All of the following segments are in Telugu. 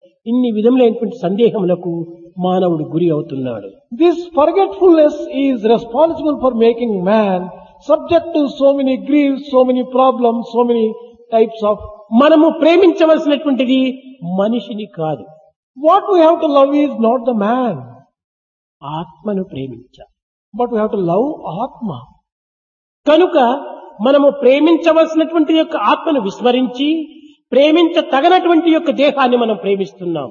ఇన్ని విధములైనటువంటి సందేహములకు మానవుడు గురి అవుతున్నాడు This forgetfulness is responsible for making man subject to so many griefs, so many problems, so many types of. మనము ప్రేమించవలసినటువంటిది మనిషిని కాదు What we have to love is not the man, ఆత్మను ప్రేమించాలి but we have to love Atma. కనుక మనము ప్రేమించవలసినటువంటి యొక్క ఆత్మను విస్మరించి ప్రేమించ తగనటువంటి యొక్క దేహాన్ని మనం ప్రేమిస్తున్నాం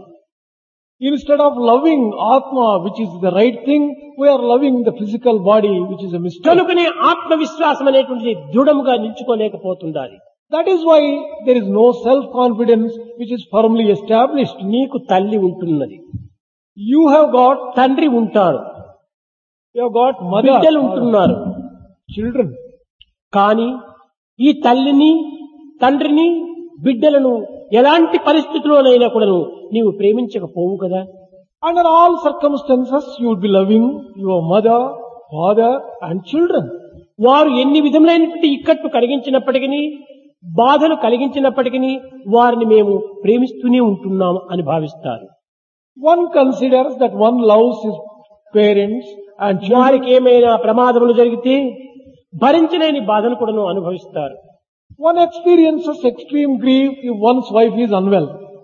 Instead of loving Atma, which is the right thing, we are loving the physical body, which is a mistake. కనుకనే ఆత్మవిశ్వాసం అనేటువంటిది దృఢముగా నిల్చుకోలేకపోతుండాలి That is why there is no self-confidence which is firmly established. నీకు తల్లి ఉంటున్నది You have got, తండ్రి ఉంటారు you have got mother, బిడ్డలు ఉంటున్నారు children. కానీ ఈ తల్లిని తండ్రిని బిడ్డలను ఎలాంటి పరిస్థితుల్లోనైనా కూడాను నీవు ప్రేమించకపోవు కదా Under all circumstances, you would be loving your mother, father and children. వారు ఎన్ని విధములైనటువంటి ఇక్కట్లు కలిగించినప్పటికీ బాధలు కలిగించినప్పటికీ వారిని మేము ప్రేమిస్తూనే ఉంటున్నాం అని భావిస్తారు One considers that one loves his parents and children. వారికి ఏమైనా ప్రమాదములు జరిగితే భరించలేని బాధను కూడాను అనుభవిస్తారు One experiences extreme grief if one's wife is unwell.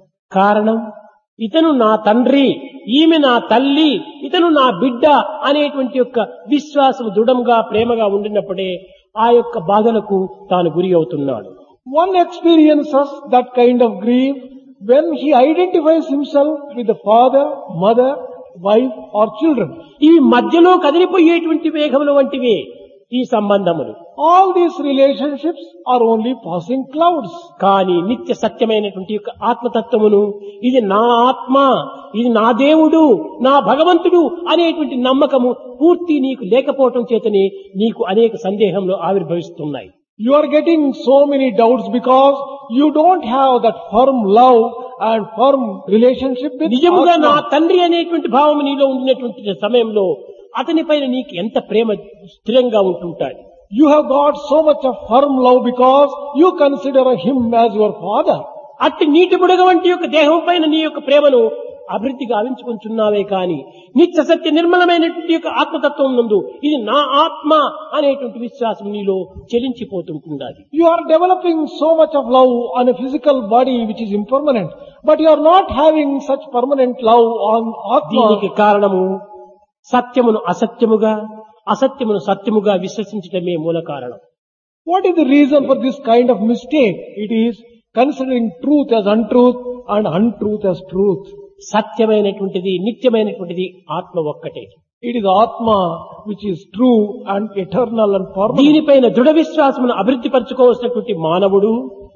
కారణం ఇతను నా తండ్రి ఈమె నా తల్లి ఇతను నా బిడ్డ అనేటువంటి యొక్క విశ్వాసం దృఢంగా ప్రేమగా ఉండినప్పుడే ఆ యొక్క బాధలకు తాను గురి అవుతున్నాడు One experiences that kind of grief when he identifies himself with the father, mother, wife or children. ఇవి మధ్యలో కదిలిపోయేటువంటి వేగములు వంటివే ఈ సంబంధములు All these relationships are only passing clouds. కానీ నిత్య సత్యమైనటువంటి యొక్క ఆత్మతత్వమును ఇది నా ఆత్మ ఇది నా దేవుడు నా భగవంతుడు అనేటువంటి నమ్మకము పూర్తి నీకు లేకపోవటం చేతనే నీకు అనేక సందేహంలో ఆవిర్భవిస్తున్నాయి You are getting so many doubts because you don't have that firm love and firm relationship with నిజముగా నా Atma. తండ్రి అనేటువంటి భావం నీలో ఉండినటువంటి సమయంలో అతని పైన నీకు ఎంత ప్రేమ స్థిరంగా ఉంటుంటాయి You have got so much of firm love because you consider him as your father. అట్టి నీటి బుడగ వంటి యొక్క దేహం పైన నీ యొక్క ప్రేమను అభివృద్ధి గావించుకుంటున్నావే కాని నిత్య సత్య నిర్మలమైనటువంటి యొక్క ఆత్మతత్వం నందు ఇది నా ఆత్మ అనేటువంటి విశ్వాసం నీలో చెలించిపోతుంటున్నది You are developing so much of love on a physical body which is impermanent, but you are not having such permanent love on దీనికి Atma. కారణము సత్యమును అసత్యముగా అసత్యమును సత్యముగా విశ్వసించటమే మూల కారణం What is the reason for this kind of mistake? It is considering truth as untruth and untruth as truth. సత్యమైనటువంటిది నిత్యమైనటువంటిది ఆత్మ ఒక్కటే It is Atma which is true and eternal and permanent. దీనిపైన దృఢ విశ్వాసమును అభివృద్ధి పరచుకోవాల్సినటువంటి మానవుడు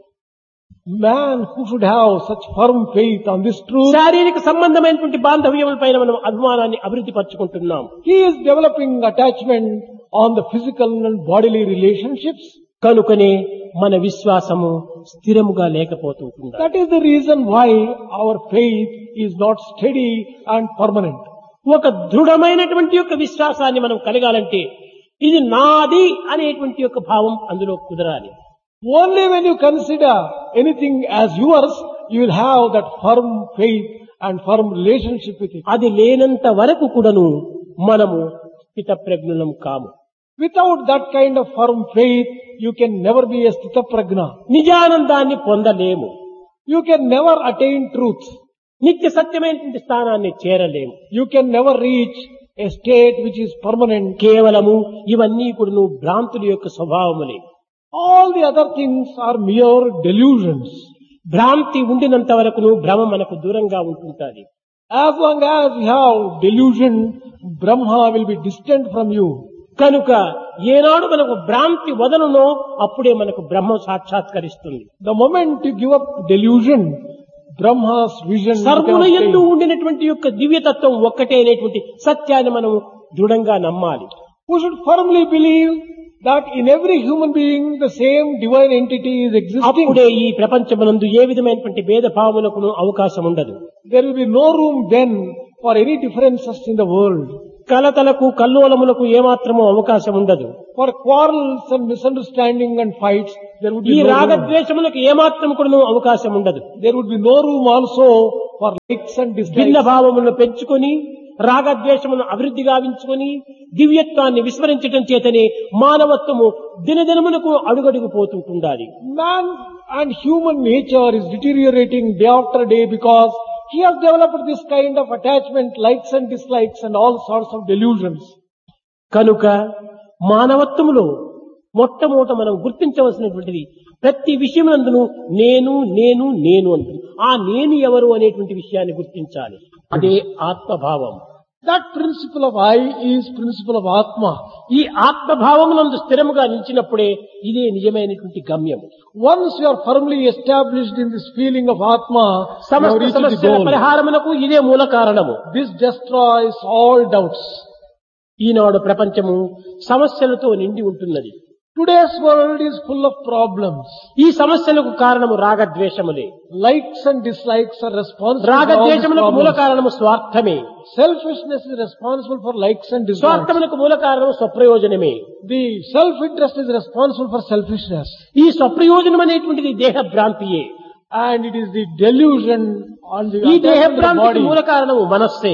Man who should have such firm faith on this truth, శారీరక సంబంధమైనటువంటి బాంధవ్యములపైన మనం అభిమానాన్ని అభివృద్ధి పరచుకుంటున్నాం he is developing attachment on the physical and bodily relationships. కనుకనే మన విశ్వాసము స్థిరముగా లేకపోతుంటుంది That is the reason why our faith is not steady and permanent. ఒక దృఢమైనటువంటి యొక్క విశ్వాసాన్ని మనం కలగాలంటే ఇది నాది అనేటువంటి యొక్క భావం అందులో కుదరాలి Only when you consider anything as yours, you will have that firm faith and firm relationship with it. అది లేనంత వరకు కూడాను మనము స్థితప్రజ్ఞులం కాము Without that kind of firm faith, you can never be a stitapragna. నిజానందాన్ని పొందలేము You can never attain truth. నిత్య సత్యమైనటువంటి స్థానాన్ని చేరలేము You can never reach a state which is permanent. కేవలము ఇవన్నీ కూడాను భ్రాంతుల యొక్క స్వభావములే All the other things are mere delusions. భ్రాంతి ఉండినంత వరకును భ్రమ మనకు దూరంగా ఉంటుంటాది As long as you have delusion, Brahma will be distant from you. కనుక ఏనాడు మనకు భ్రాంతి వదనునో అప్పుడే మనకు బ్రహ్మ సాక్షాత్కరిస్తుంది The moment you give up delusion, Brahma's vision సర్వుల becomes ఎందు clear. ఉండినటువంటి యొక్క దివ్యతత్వం ఒక్కటే అనేటువంటి సత్యాన్ని మనం దృఢంగా నమ్మాలి We should firmly believe that in every human being the same divine entity is existing. అప్పుడే ఈ ప్రపంచమునందు ఏ విధమైనటువంటి భేదభావములకు అవకాశం ఉండదు There will be no room then for any differences in the world. కలతలకు కల్లోలములకు ఏమాత్రము అవకాశం ఉండదు For quarrels and misunderstanding and fights, there would ఈ be no room. రాగద్వేషములకు ఏమాత్రం కూడా అవకాశం ఉండదు There would be no room also for likes and భిన్న dislikes. భావములను పెంచుకొని రాగద్వేషములను అభివృద్ధి గావించుకొని దివ్యత్వాన్ని విస్మరించటం చేతనే మానవత్వము దినదినమునకు అడుగడుగు పోతుంటుండాలి Man and human nature is deteriorating day after day because he has developed this kind of attachment, likes and dislikes and all sorts of delusions. కనుక మానవత్వములో మొట్టమొదట మనం గుర్తించవలసినటువంటిది ప్రతి విషయమునందును నేను నేను నేను అంటుంది ఆ నేను ఎవరు అనేటువంటి విషయాన్ని గుర్తించాలి అదే ఆత్మభావం That principle of I is principle of Atma. ఈ ఆత్మభావమునందు స్థిరముగా నిలిచినప్పుడే ఇదే నిజమైనటువంటి గమ్యం Once you are firmly established in this feeling of Atma, you have సమస్త reached the సమస్యల goal. పరిహారమునకు ఇదే మూల కారణము This destroys all doubts. ఈనాడు ప్రపంచము సమస్యలతో నిండి ఉంటున్నది Today's world is full of problems. ఈ సమస్యలకు కారణము రాగద్వేషములే Likes and dislikes are responsible for all these రాగద్వేషములకు మూల problems. కారణము స్వార్థమే Selfishness is responsible for likes and dislikes. స్వార్థములకు మూల కారణము స్వప్రయోజనమే The self-interest is responsible for selfishness. ఈ స్వప్రయోజనం అనేటువంటిది దేహ భ్రాంతియే And it is the delusion on the, ఈ దేహ attachment of the భ్రాంతికి body. మూల కారణము మనస్సే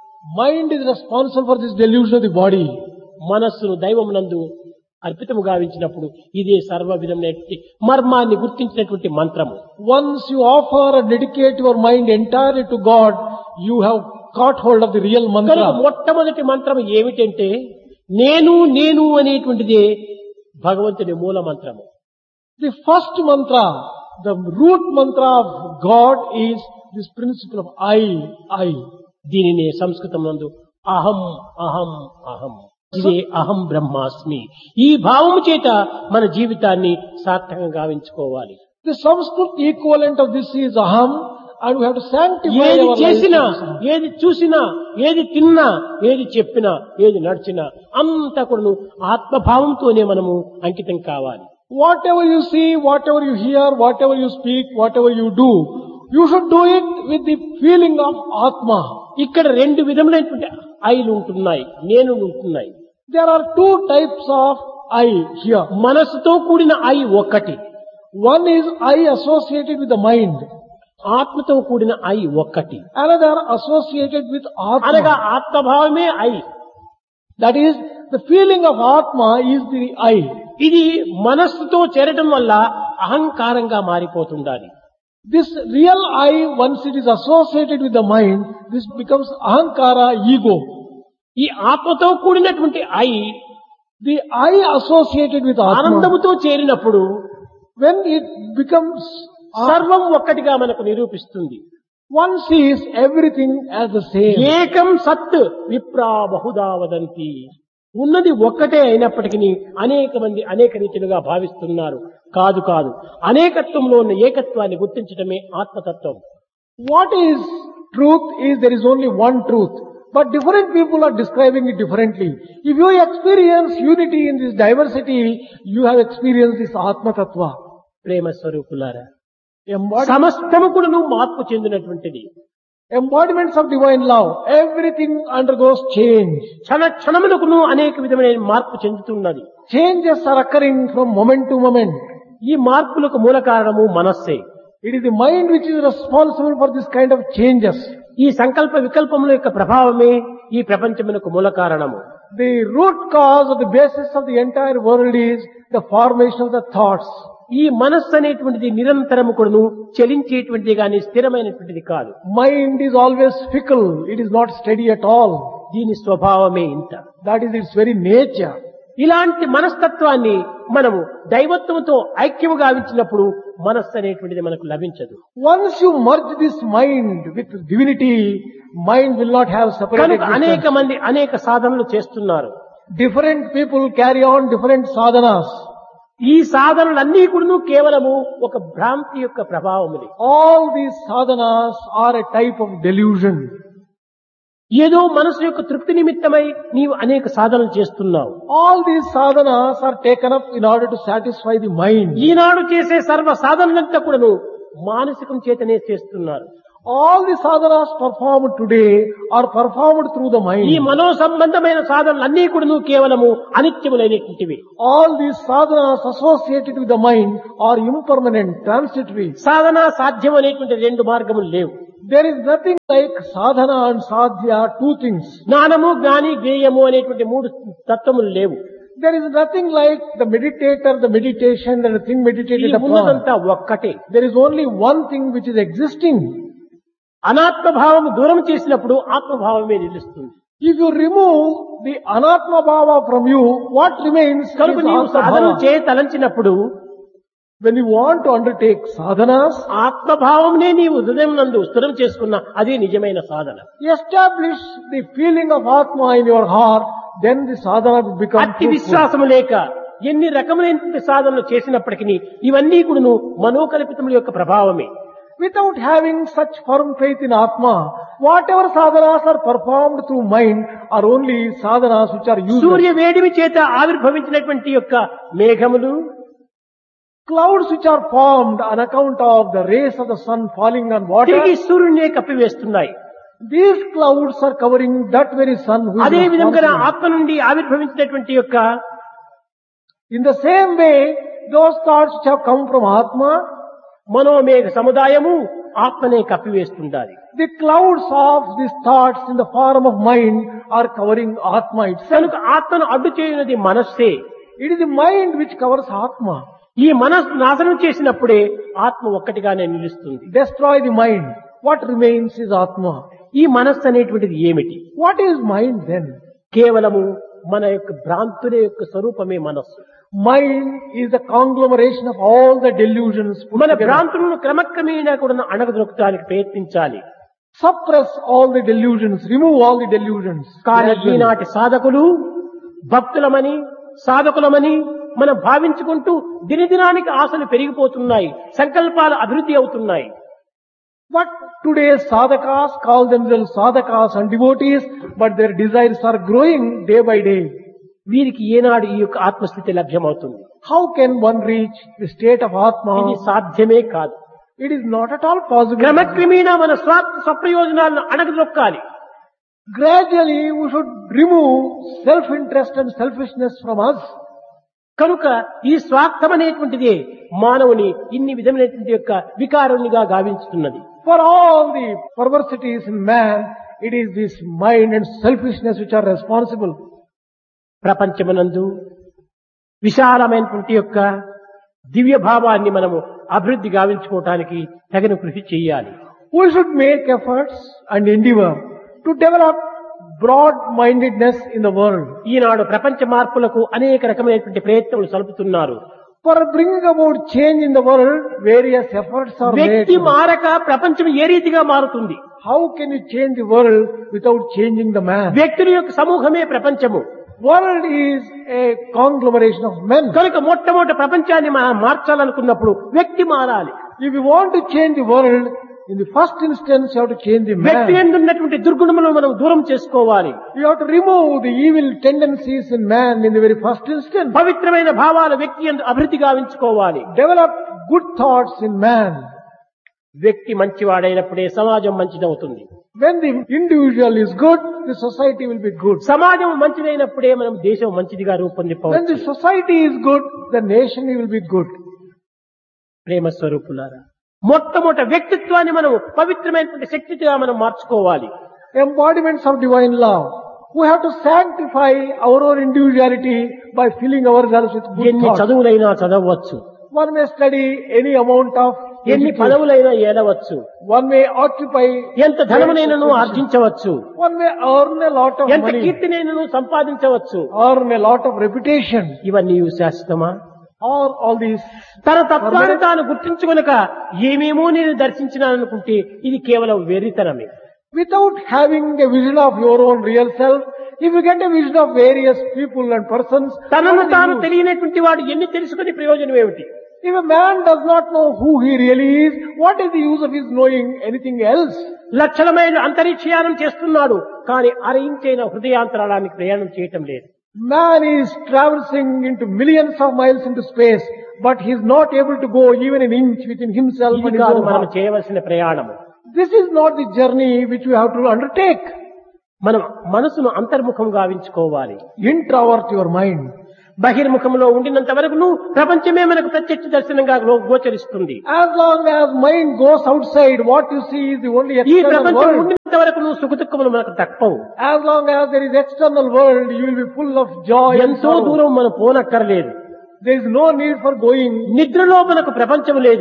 Mind is responsible for this delusion of the body. మనస్సును దైవమునందు అర్పితము గావించినప్పుడు ఇదే సర్వ విధమైనటువంటి మర్మాన్ని గుర్తించినటువంటి మంత్రము Once you offer and dedicate your mind entirely to God, you have caught hold of the real కనుక mantra. మొట్టమొదటి మంత్రం ఏమిటంటే నేను నేను అనేటువంటిదే భగవంతుని మూల మంత్రము The first mantra, the root mantra of God is this principle of I, I. దీనిని సంస్కృతం నందు అహం అహం అహం ఇదే అహం బ్రహ్మాస్మి ఈ భావము చేత మన జీవితాన్ని సార్థకంగా గావించుకోవాలి The Sanskrit equivalent of this is Aham and we have to sanctify ఏది our life చేసినా with this Aham. ఏది చూసినా ఏది తిన్నా ఏది చెప్పినా ఏది నడిచినా అంతా కూడా ఆత్మభావంతోనే మనము అంకితం కావాలి Whatever you see, whatever you hear, whatever you speak, whatever you do, you should do it with the feeling of Atma. ఇక్కడ రెండు విధములైనటువంటి ఐలు ఉంటున్నాయి నేను ఉంటున్నాయి There are two types of I here. మనసుతో కూడిన ఐ ఒక్కటి One is I associated with the mind. ఆత్మతో కూడిన ఐ ఒక్కటి Another associated with అనగా Atma. ఆత్మభావమే I That is, the feeling of Atma is the I. ఇది మనస్సుతో చేరటం వల్ల అహంకారంగా మారిపోతుండాలి This real I, once it is associated with the mind, this becomes Ahankara, ego. ఈ ఆత్మతో కూడినటువంటి I The I associated with Atma, ఆనందముతో చేరినప్పుడు when it becomes సర్వం ఒక్కటిగా మనకు నిరూపిస్తుంది One sees everything as the same. ఏకం సత్ విప్రా బహుదా వదంతి ఉన్నది ఒక్కటే అయినప్పటికీ అనేక మంది అనేక రీతిలుగా భావిస్తున్నారు కాదు కాదు అనేకత్వంలో ఉన్న ఏకత్వాన్ని గుర్తించడమే ఆత్మతత్వం What is truth is there is only one truth. But different people are describing it differently. If you experience unity in this diversity, you have experienced this Atma Tattva. ప్రేమ స్వరూపులారా Embod- సమస్తము కూడాను మార్పు చెందినటువంటిది embodiments of divine love. Everything undergoes change. క్షణ క్షణములకును అనేక విధమైన మార్పు చెందుతున్నది Changes are occurring from moment to moment. ఈ మార్పులకు మూల కారణము మనస్సే It is the mind which is responsible for this kind of changes. ఈ సంకల్ప వికల్పముల యొక్క ప్రభావమే ఈ ప్రపంచమునకు మూల కారణము The root cause or the basis of the entire world is the formation of the thoughts. ఈ మనస్సు అనేటువంటిది నిరంతరము కూడాను చలించేటువంటిది కానీ స్థిరమైనటువంటిది కాదు Mind is always fickle. It is not steady at all. దీని స్వభావమే ఇంత That is its very nature. ఇలాంటి మనస్తత్వాన్ని మనము దైవత్వంతో ఐక్యము గావించినప్పుడు మనస్సు అనేటువంటిది మనకు లభించదు Once you merge this mind with divinity, mind will not have separate కనుక అనేక existence. మంది అనేక సాధనలు చేస్తున్నారు Different people carry on different sadhanas. ఈ సాధనలన్నీ కూడా కేవలము ఒక భ్రాంతి యొక్క ప్రభావముది All these sadhanas are a type of delusion. ఏదో మనసు యొక్క తృప్తి నిమిత్తమై నీవు అనేక సాధనలు చేస్తున్నావు All these sadhanas are taken up in order to satisfy the mind. ఈనాడు చేసే సర్వ సాధనలంతా కూడాను మానసికం చేతనే చేస్తున్నారు All the sadhanas performed today are performed through the ఈ mind. మనో సంబంధమైన సాధనలు అన్నీ కూడా కేవలము అనిత్యములైనటువంటివి All these sadhanas associated with the mind are impermanent, transitory. సాధన సాధ్యం అనేటువంటి రెండు మార్గములు లేవు There is nothing like sadhana and sadhya, two things. జ్ఞానము జ్ఞాని జ్ఞేయము అనేటువంటి మూడు తత్వములు లేవు There is nothing like the meditator, the meditation, and the thing ఈ meditated upon. ఉన్నదంతా ఒక్కటే There is only one thing which is existing. అనాత్మభావం దూరం చేసినప్పుడు ఆత్మభావమే నిలుస్తుంది If you remove the anatma bhava from you, what remains is కనుక నీవు atma సాధన bhava. చేయ తలంచినప్పుడు When you want to undertake sadhanas, ఆత్మభావంనే నీవు హృదయం నందు స్థిరం చేసుకున్న అదే నిజమైన సాధన establish the feeling of atma in your heart, then the sadhana will become అట్టి fruitful. విశ్వాసము లేక ఎన్ని రకములైనటువంటి సాధనలు చేసినప్పటికీ ఇవన్నీ కూడాను మనోకల్పితముల యొక్క ప్రభావమే Without having such firm faith in atma, whatever sadhanas are performed through mind are only sadhanas which are useless. సూర్య వేడిమి చేత ఆవిర్భవించినటువంటి యొక్క మేఘములు Clouds which are formed on account of the rays of the sun falling on water, తిరిగి సూర్యునే కప్పివేస్తున్నాయి these clouds are covering that very sun who is అదే విధంగా responsible. ఆత్మ నుండి ఆవిర్భవించినటువంటి యొక్క In the same way, those thoughts which have come from Atma, మనోమేఘ సముదాయము ఆత్మనే కప్పివేస్తుండాలి the clouds of these thoughts in the form of mind are covering Atma itself. కనుక ఆత్మను అడ్డు చేయనది మనస్సే It is the mind which covers Atma. ఈ మనస్సు నాశనం చేసినప్పుడే ఆత్మ ఒక్కటిగానే నిలుస్తుంది Destroy the mind. What remains is Atma. ఈ మనస్సు అనేటువంటిది ఏమిటి What is mind then? కేవలము మన యొక్క భ్రాంతుల యొక్క స్వరూపమే మనస్సు Mind is the conglomeration of all the delusions put మన together. భ్రాంతులను క్రమక్రమేణా కూడా అణగదొక్కడానికి ప్రయత్నించాలి Suppress all the delusions, remove all the delusions. కానీ Gradually. ఈనాటి సాధకులు భక్తులమని సాధకులమని మనం భావించుకుంటూ దినదినానికి ఆశలు పెరిగిపోతున్నాయి సంకల్పాలు అభివృద్ధి అవుతున్నాయి But today's sadhakas call themselves sadhakas and devotees, but their desires are growing day by day. వీరికి ఏనాడు ఈ యొక్క ఆత్మస్థితి లభ్యమవుతుంది How can one reach the state of ఇది Atma? సాధ్యమే కాదు It is not at all possible. క్రమక్రమేణా మన స్వార్థ స్వప్రయోజనాలను అణగదొక్కాలి Gradually, we should remove self-interest and selfishness from us. కనుక ఈ స్వార్థం అనేటువంటిదే మానవుని ఇన్ని విధమైనటువంటి యొక్క వికారునిగా గావించుతున్నది For all the perversities in man, it is this mind and selfishness which are responsible. ప్రపంచమునందు విశాలమైనటువంటి యొక్క దివ్య భావాన్ని మనము అభివృద్ధి గావించుకోవటానికి తగిన కృషి చేయాలి We should make efforts and endeavor to develop broad-mindedness in the world. ఈనాడు ప్రపంచ మార్పులకు అనేక రకమైనటువంటి ప్రయత్నములు సలుపుతున్నారు For bringing about change in the world, various efforts are వ్యక్తి made. మారక ప్రపంచం ఏ రీతిగా మారుతుంది How can you change the world without changing the man? వ్యక్తుల యొక్క సమూహమే ప్రపంచము World is a conglomeration of men. కనుక మొట్టమొదటి ప్రపంచాన్ని మనం మార్చాలనుకున్నప్పుడు వ్యక్తి మారాలి If you want to change the world, in the first instance you have to change the వ్యక్తి man. ఎందున్నటువంటి దుర్గుణములను మనం దూరం చేసుకోవాలి You have to remove the evil tendencies in man in the very first instance. పవిత్రమైన భావాలు వ్యక్తి ఎందు అభివృద్ధి గావించుకోవాలి Develop good thoughts in man. వ్యక్తి మంచివాడైనప్పుడే సమాజం మంచిదవుతుంది When the individual is good, the society will be good. సమాజం మంచిదైనప్పుడే మనం దేశం మంచిదిగా When రూపొందిపోవచ్చు the society is good, the nation will be good. ప్రేమ స్వరూపులారా మొట్టమొదటి వ్యక్తిత్వాన్ని మనం పవిత్రమైనటువంటి శక్తిగా మనం మార్చుకోవాలి Embodiments of divine love. We have to sanctify our own individuality by filling ourselves with good ఎన్ని thoughts. చదువులైనా చదవచ్చు One may study any amount of ఎన్ని education. పదవులైనా ఏలవచ్చు One may occupy, ఎంత ధనమునైనను ఆర్జించవచ్చు one may earn a lot of ఎంత money, కీర్తినైనను సంపాదించవచ్చు earn a lot of reputation, ఇవన్నీ శాశ్వతమా or all these. తన తత్వాన్ని తాను గుర్తించుకొనక ఏమేమో నేను దర్శించినాననుకుంటే ఇది కేవలం వెర్రితనమే Without having a vision of your own real self, if you get a vision of various people and persons, తనను what is తాను the use? తెలియనటువంటి వాడు ఎన్ని తెలుసుకుని ప్రయోజనం ఏమిటి if a man does not know who he really is, what is the use of his knowing anything else? లక్షల మైలు అంతరిక్షయానం చేస్తున్నాడు కానీ అరయించైన హృదయాంతరాళానికి ప్రయాణం చేయటం లేదు Man is traversing into millions of miles into space, but he is not able to go even an inch within himself ఇది and his కాదు own మనం heart. చేయవలసిన ప్రయాణము This is not the journey which we have to undertake. మనం మనసును అంతర్ముఖం గావించుకోవాలి Introvert your mind. బహిర్ముఖంలో ఉండినంత వరకు ప్రపంచమే మనకు ప్రత్యక్ష దర్శనంగా గో- గోచరిస్తుంది As long as mind goes outside, what you see is the only ఈ external ప్రపంచం world. ఉండినంత వరకు నువ్వు సుఖదుఖములు మనకు తప్పవు As long as there is external world, you will be full of joy and ఎంతో sorrow. దూరం మనం పోనక్కర్లేదు There is no need for going. నిద్రలో మనకు ప్రపంచం లేదు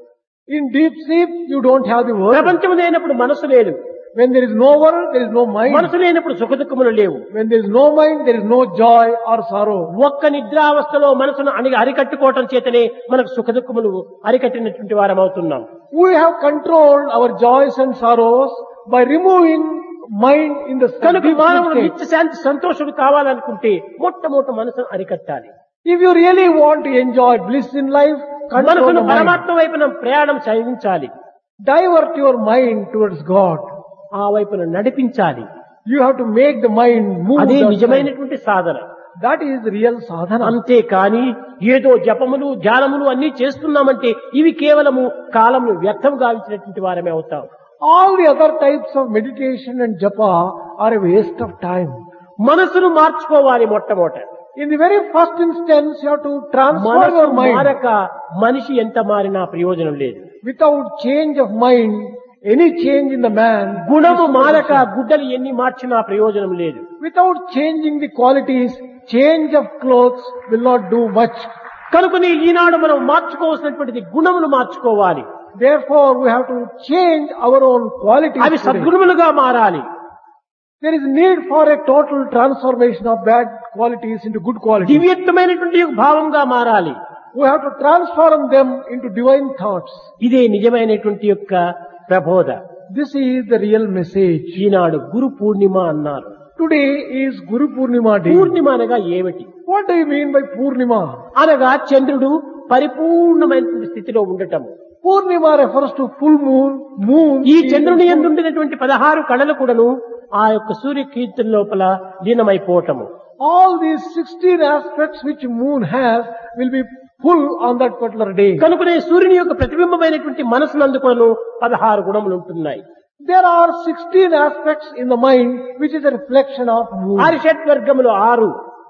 In deep sleep, you don't have the world. ప్రపంచం లేనప్పుడు మనసు లేదు When there is no world, there is no mind. మనసు లేనప్పుడు సుఖదుఖములు లేవు When there is no mind, there is no joy or sorrow. ఒక్క నిద్రావస్థలో మనసును అణి అరికట్టుకోవటం చేతనే మనకు సుఖదుఖములు అరికట్టినటువంటి వారం అవుతున్నాం We have controlled our joys and sorrows by removing mind in the కనుక deep మానవుడు sleep నిత్య state. శాంతి సంతోషుడు కావాలనుకుంటే మొట్టమొదటి మనసును అరికట్టాలి If you really want to enjoy bliss in life, control మనసును the mind. పరమాత్మ వైపున ప్రయాణం సాగించాలి Divert your mind towards God. ఆ వైపున నడిపించాలి You have to make the mind move. అదే that side. నిజమైనటువంటి సాధన That is the real sadhana. అంతే కాని ఏదో జపములు ధ్యానములు అన్ని చేస్తున్నామంటే ఇవి కేవలము కాలమును వ్యర్థం గావించినటువంటి వారమే అవుతాం All the other types of meditation and japa are a waste of time. మనసును మార్చుకోవాలి మొట్టమొదట In the very first instance, you have to transform మనసు your mind. మారక మనిషి ఎంత మారినా ప్రయోజనం లేదు Without change of mind, any change in the man, గుణము మారక గుడ్డలు ఎన్ని మార్చినా ప్రయోజనం లేదు without changing the qualities, change of clothes will not do much. కనుకని ఈనాడు మనం మార్చుకోవాల్సినటువంటిది గుణములు మార్చుకోవాలి Therefore, we have to change our own qualities. అవి today. సద్గుణములుగా మారాలి There is need for a total transformation of bad qualities into good qualities. దివ్యత్వమైనటువంటి ఒక భావంగా మారాలి We have to transform them into divine thoughts. ఇదే నిజమైనటువంటి యొక్క ప్రబోధ This is the real message. ఈనాడు గురు పూర్ణిమ అన్నారు Today is Guru Purnima day. పూర్ణిమ అనగా ఏమిటి What do you mean by Purnima? అనగా చంద్రుడు పరిపూర్ణమైనటువంటి స్థితిలో ఉండటం Purnima refers to full moon, moon. ఈ is- చంద్రుని ఎందుండినటువంటి పదహారు కళలు కూడాను ఆ యొక్క సూర్యకీర్తన లోపల లీనమైపోవటము All these 16 aspects which moon has will be full on that particular day. కనుకనే సూర్యుని యొక్క ప్రతిబింబమైనటువంటి మనసునందు కూడాను పదహారు గుణములు ఉంటున్నాయి There are 16 aspects in the mind which is a reflection of moon. హరిషట్ వర్గములు ఆరు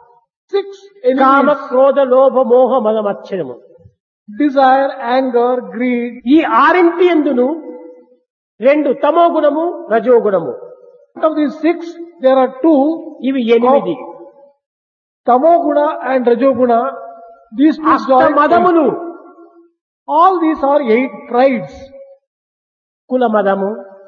Six కామ elements, క్రోధ లోభ మోహ మదమచ్చరము desire, anger, greed. ఈ ఆరింటి ఎందును రెండు తమో గుణము రజో గుణము Out of these six, there are two, ఇవి ఎనిమిది Tamoguna and Rajoguna. These two అష్ట join. మదములు All these are eight prides. కుల మదము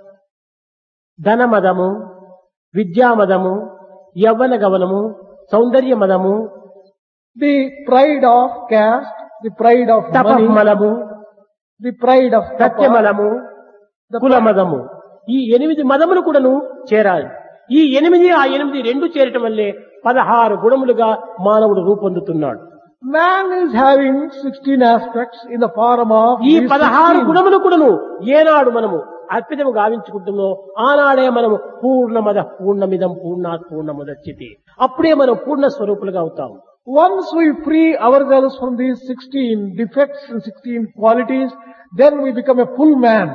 ధన మదము విద్యా మదము యవ్వన గవనము సౌందర్య మదము The pride of caste, the pride of money, తపమలము the pride of tapa, సత్యమలము కుల మదము ఈ ఎనిమిది మదములు కూడాను చేరాలి ఈ ఎనిమిది ఆ ఎనిమిది రెండు చేరటం వల్లే పదహారు గుణములుగా మానవుడు రూపొందుతున్నాడు Man is having 16 aspects in the form of ఈ these పదహారు 16. గుణములు కూడాను ఏనాడు మనము అర్పితము గావించుకుంటున్నామో ఆనాడే మనము పూర్ణమద పూర్ణమిదం పూర్ణాత్ పూర్ణముదచ్చితి అప్పుడే మనం పూర్ణ స్వరూపులుగా అవుతాం Once we free ourselves from these 16 defects and 16 qualities, then we become a full man.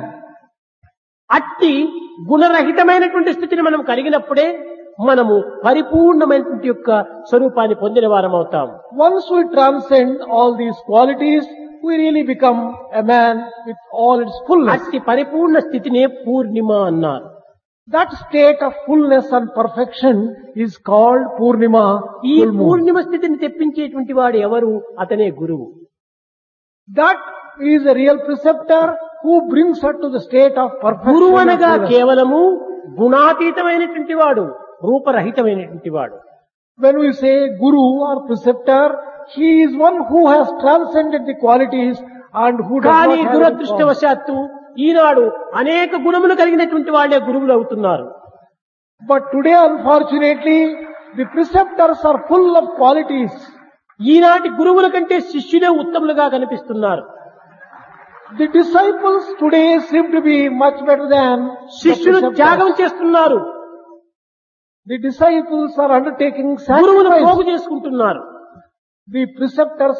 అట్టి గుణరహితమైనటువంటి స్థితిని మనం కలిగినప్పుడే మనము పరిపూర్ణమైనటువంటి యొక్క స్వరూపాన్ని పొందిన వారం అవుతాం Once we transcend all these qualities, we really become a man with all its fullness. అట్టి పరిపూర్ణ స్థితినే పూర్ణిమ అన్నారు That state of fullness and perfection is called Purnima. ఈ full moon. పూర్ణిమ స్థితిని తెప్పించేటువంటి వాడు ఎవరు అతనే గురువు That is a real preceptor who brings her to the state of perfection. గురువు and అనగా fullness. కేవలము గుణాతీతమైనటువంటి వాడు రూపరహితమైనటువంటి వాడు When we say Guru or preceptor, he is one who has transcended the qualities and who does కానీ not have any form. దురదృష్టవశాత్తు ఈనాడు అనేక గుణములు కలిగినటువంటి వాళ్ళే గురువులు అవుతున్నారు But today, unfortunately, the preceptors are full of qualities. ఈనాటి గురువుల కంటే శిష్యులే ఉత్తములుగా కనిపిస్తున్నారు The disciples today seem to be much better than the శిష్యులు preceptors. త్యాగం చేస్తున్నారు The disciples are undertaking గురువులు పోగు sacrifice. చేసుకుంటున్నారు The preceptors are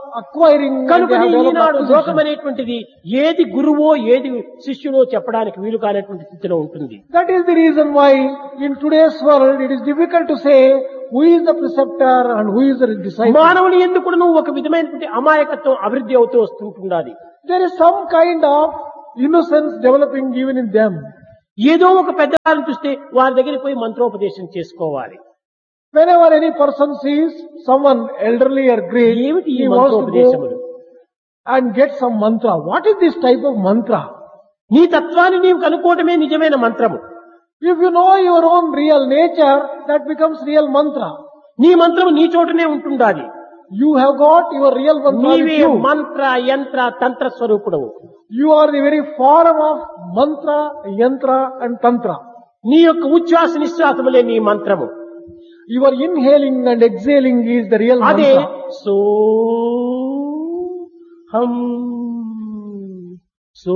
acquiring and కనుక they have developed Eenadu acquisition. లోకం అనేటువంటిది ఏది గురువో ఏది శిష్యుడో చెప్పడానికి వీలు కానటువంటి స్థితిలో ఉంటుంది That is the reason why in today's world it is difficult to say who is the preceptor and who is the disciple. మానవుని ఎందుకు నువ్వు ఒక విధమైనటువంటి అమాయకత్వం అభివృద్ధి అవుతూ వస్తుంటున్నది There is some kind of innocence developing even in them. ఏదో ఒక పెద్దవాళ్ళని చూస్తే వారి దగ్గరికి పోయి మంత్రోపదేశం చేసుకోవాలి Whenever any person sees someone elderly or great, ఏమిటి ఈ he wants to మంత్రోపదేశములు go and get some mantra. What is this type of mantra? నీ తత్వాన్ని నీవు కనుక్కోవటమే నిజమైన మంత్రము If you know your own real nature, that becomes real mantra. నీ మంత్రము నీ చోటనే ఉంటుండాలి You have got your real mantra with నీవే you. మంత్ర యంత్ర తంత్ర స్వరూపుడవు You are the very form of mantra, yantra and tantra. నీ యొక్క ఉచ్ఛ్వాస నిశ్వాసములే నీ మంత్రము Your inhaling and exhaling is the real అదే mantra. సో హం సో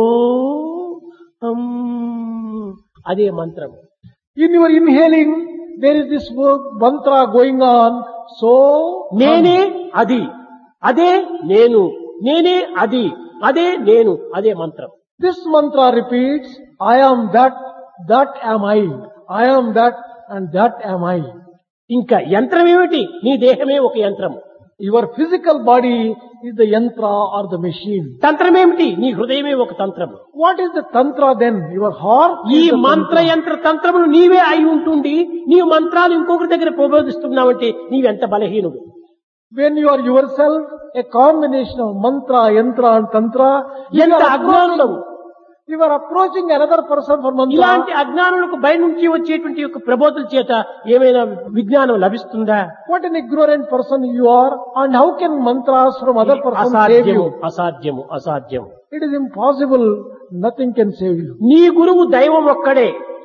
హం అదే మంత్రం In your inhaling, there is this word mantra going on. So, నేనే అది అదే నేను నేనే అది అదే నేను అదే మంత్రం this mantra repeats, I am that, that am I. I am that and that am I. ఇంకా యంత్రం ఏమిటి నీ దేహమే ఒక యంత్రం Your physical body is the yantra or the machine. తంత్రం ఏమిటి నీ హృదయమే ఒక తంత్రం What is the tantra then? Your heart ఈ is the మంత్ర tantra. యంత్ర తంత్రములు నీవే అయి ఉంటుండి నీవు మంత్రాలు ఇంకొకరి దగ్గర ప్రబోధిస్తున్నావంటే నీవెంత బలహీనుడు When you are yourself a combination of mantra, yantra and tantra, you ఎంత are అజ్ఞానులవు approaching, you are approaching another person for mantra. ఇలాంటి అజ్ఞానులకు బయట నుంచి వచ్చేటువంటి యొక్క ప్రబోధుల చేత ఏమైనా విజ్ఞానం లభిస్తుందా What an ignorant person you are and how can mantras from other ఇది person save అసాధ్యము you? అసాధ్యము అసాధ్యము It is impossible. Nothing can save you. నీ గురువు దైవం ఒక్కడే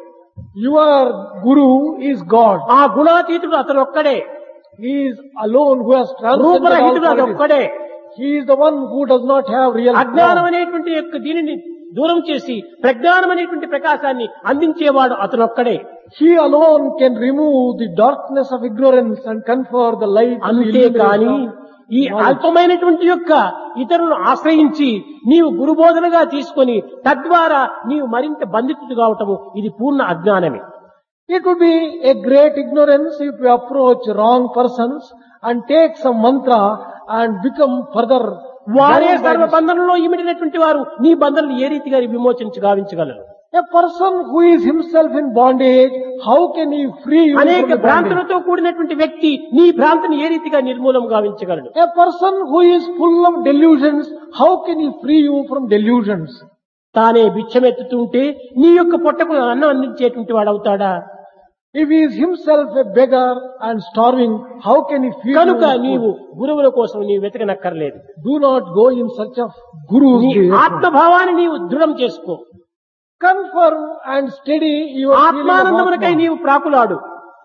Your guru is God. ఆ గుణాతీతుడు అతను ఒక్కడే He is alone who has transcended all రూపరహితుడు అది qualities. ఒక్కడే He is the one who does not have real అజ్ఞానం form. అనేటువంటి యొక్క దీనిని దూరం చేసి ప్రజ్ఞానం అనేటువంటి ప్రకాశాన్ని అందించేవాడు అతను ఒక్కడే He alone can remove the darkness of ignorance and confer the light and the అంతేకాని illumination ఈ of knowledge. అల్పమైనటువంటి యొక్క ఇతరులను ఆశ్రయించి నీవు గురుబోధనగా తీసుకొని తద్వారా నీవు మరింత బంధితుడు కావటము ఇది పూర్ణ అజ్ఞానమే It would be a great ignorance if you approach wrong persons and take some mantra and become further వారే bound by సర్వ this. బంధనంలో ఇమిడినటువంటి వారు నీ బంధనలు ఏ రీతిగా విమోచించి గావించగలరు A person who is himself in bondage, how can he free you అనేక from the bondage? భ్రాంతులతో కూడినటువంటి వ్యక్తి నీ భ్రాంతిని ఏ రీతిగా నిర్మూలం గావించగలడు A person who is full of delusions, how can he free you from delusions? తానే భిక్షమెత్తుతుంటే నీ యొక్క పొట్టకు అన్నం అందించేటువంటి వాడవుతాడా If he is himself a beggar and starving, how can he feed కనుక you? నీవు గురువుల కోసం నీవు వెతకనక్కర్లేదు Do not go in search of gurus. నీ therefore. ఆత్మభావాన్ని నీవు దృఢం చేసుకో Confirm and steady your feeling of ఆత్మానందమునకై Atma. నీవు ప్రాకులాడు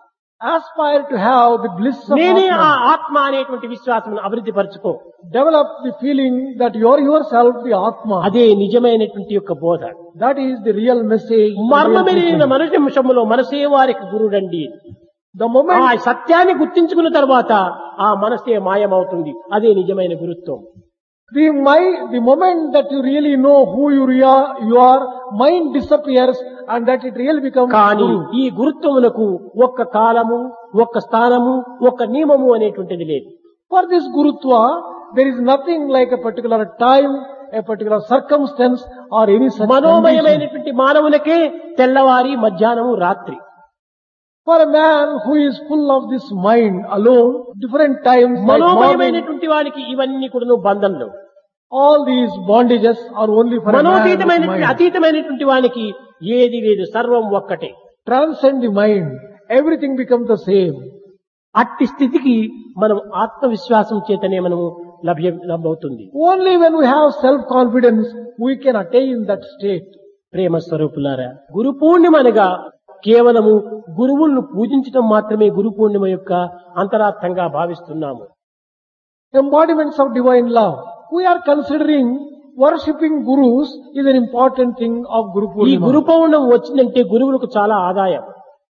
Aspire to have the bliss of నేనే ఆ Atma. ఆత్మ అనేటువంటి విశ్వాసం అభివృద్ధి పరచుకో Develop the feeling that you are yourself the Atma. అదే నిజమైనటువంటి యొక్క బోధ That is the real message. the real మర్మమెరిగిన teaching. మనుషంలో మనసే వారికి గురుడండి The ఆ moment సత్యాన్ని గుర్తించుకున్న తర్వాత ఆ మనసే మాయమవుతుంది అదే నిజమైన గురుత్వం the mind, the moment that you really know who you are, you are, mind disappears and that it really becomes కానీ guru. ఈ గురుత్వమునకు ఒక్క కాలము ఒక్క స్థానము ఒక్క నియమము అనేటువంటిది లేదు For this Gurutva, there is nothing like a particular time, a particular circumstance or any such condition. మనోమయమైనటువంటి మానవులకే తెల్లవారి మధ్యాహ్నము రాత్రి For a man who is full of this mind alone, different times, like morning, మనోమయమైనటువంటి వానికి ఇవన్నీ కూడా బంధంలో all these bondages are only for a man with మనోతీతమైనటువంటి mind. అతీతమైనటువంటి వానికి ఏది లేదు సర్వం ఒక్కటే Transcend the mind. Everything becomes the same. అట్టి స్థితికి మనం ఆత్మవిశ్వాసం చేతనే మనము లభ్య లభ్యవుతుంది Only when we have self-confidence, we can attain that state. ప్రేమ స్వరూపులారా గురు పూర్ణిమ అనగా కేవలము గురువులను పూజించడం మాత్రమే గురు పూర్ణిమ యొక్క అంతరార్థంగా భావిస్తున్నాము Embodiments of divine love. We are considering worshipping gurus is an important thing of Guru ఈ గురు Purnima. పౌర్ణం వచ్చిందంటే గురువులకు చాలా ఆదాయం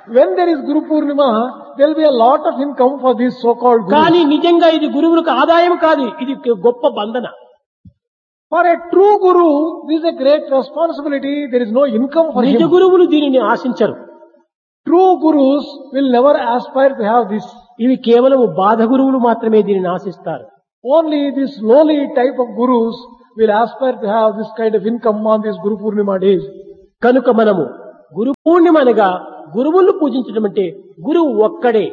when there is Guru Purnima, there will be a lot of income for these so-called కానీ gurus. నిజంగా ఇది గురువులకు ఆదాయం కాదు ఇది గొప్ప బంధన For a true Guru, this is a great responsibility. There is no income for నిజ him. గురువులు దీనిని ఆశించరు True Gurus will never aspire to have this. ఇవి కేవలం బాధ గురువులు మాత్రమే దీనిని ఆశిస్తారు Only this lowly type of Gurus will aspire to have this kind of income on these Guru Purnima days. కనుక మనము గురు పూర్ణిమ అనగా గురువులను పూజించడం అంటే గురువు ఒక్కడే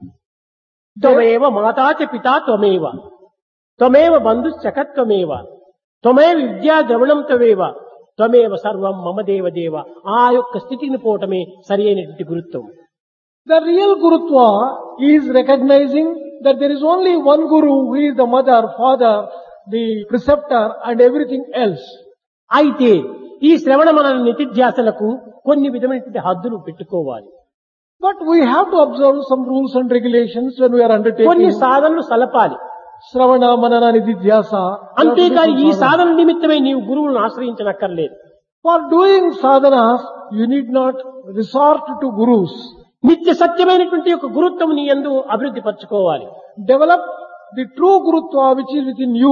త్వమేవ మాతాచ పితా త్వమేవ త్వమేవ బంధు చకత్వమేవ త్వమేవ విద్యా ద్రవణం త్వమేవ త్వమేవ సర్వం మమ దేవ దేవ ఆ యొక్క స్థితిని పోవటమే సరి అయినటువంటి గురుత్వం The real Gurutva is recognizing that there is only one Guru who is the mother, father, the preceptor and everything else. అయితే ఈ శ్రవణ మన నితిధ్యాసలకు కొన్ని విధమైనటువంటి హద్దులు పెట్టుకోవాలి But we have to observe some rules and regulations when we are కొన్ని undertaking సాధనలు సలపాలి Sravana, Manana, Nididhyasa. అంతేకాని ఈ సాధన నిమిత్తమై నీవు గురువులను ఆశ్రయించనక్కర్లేదు For doing sadhanas, you need not resort to gurus. నిత్య సత్యమైనటువంటి యొక్క గురుత్వం నీ ఎందు అభివృద్ధి పరచుకోవాలి Develop the true Gurutva which is within you.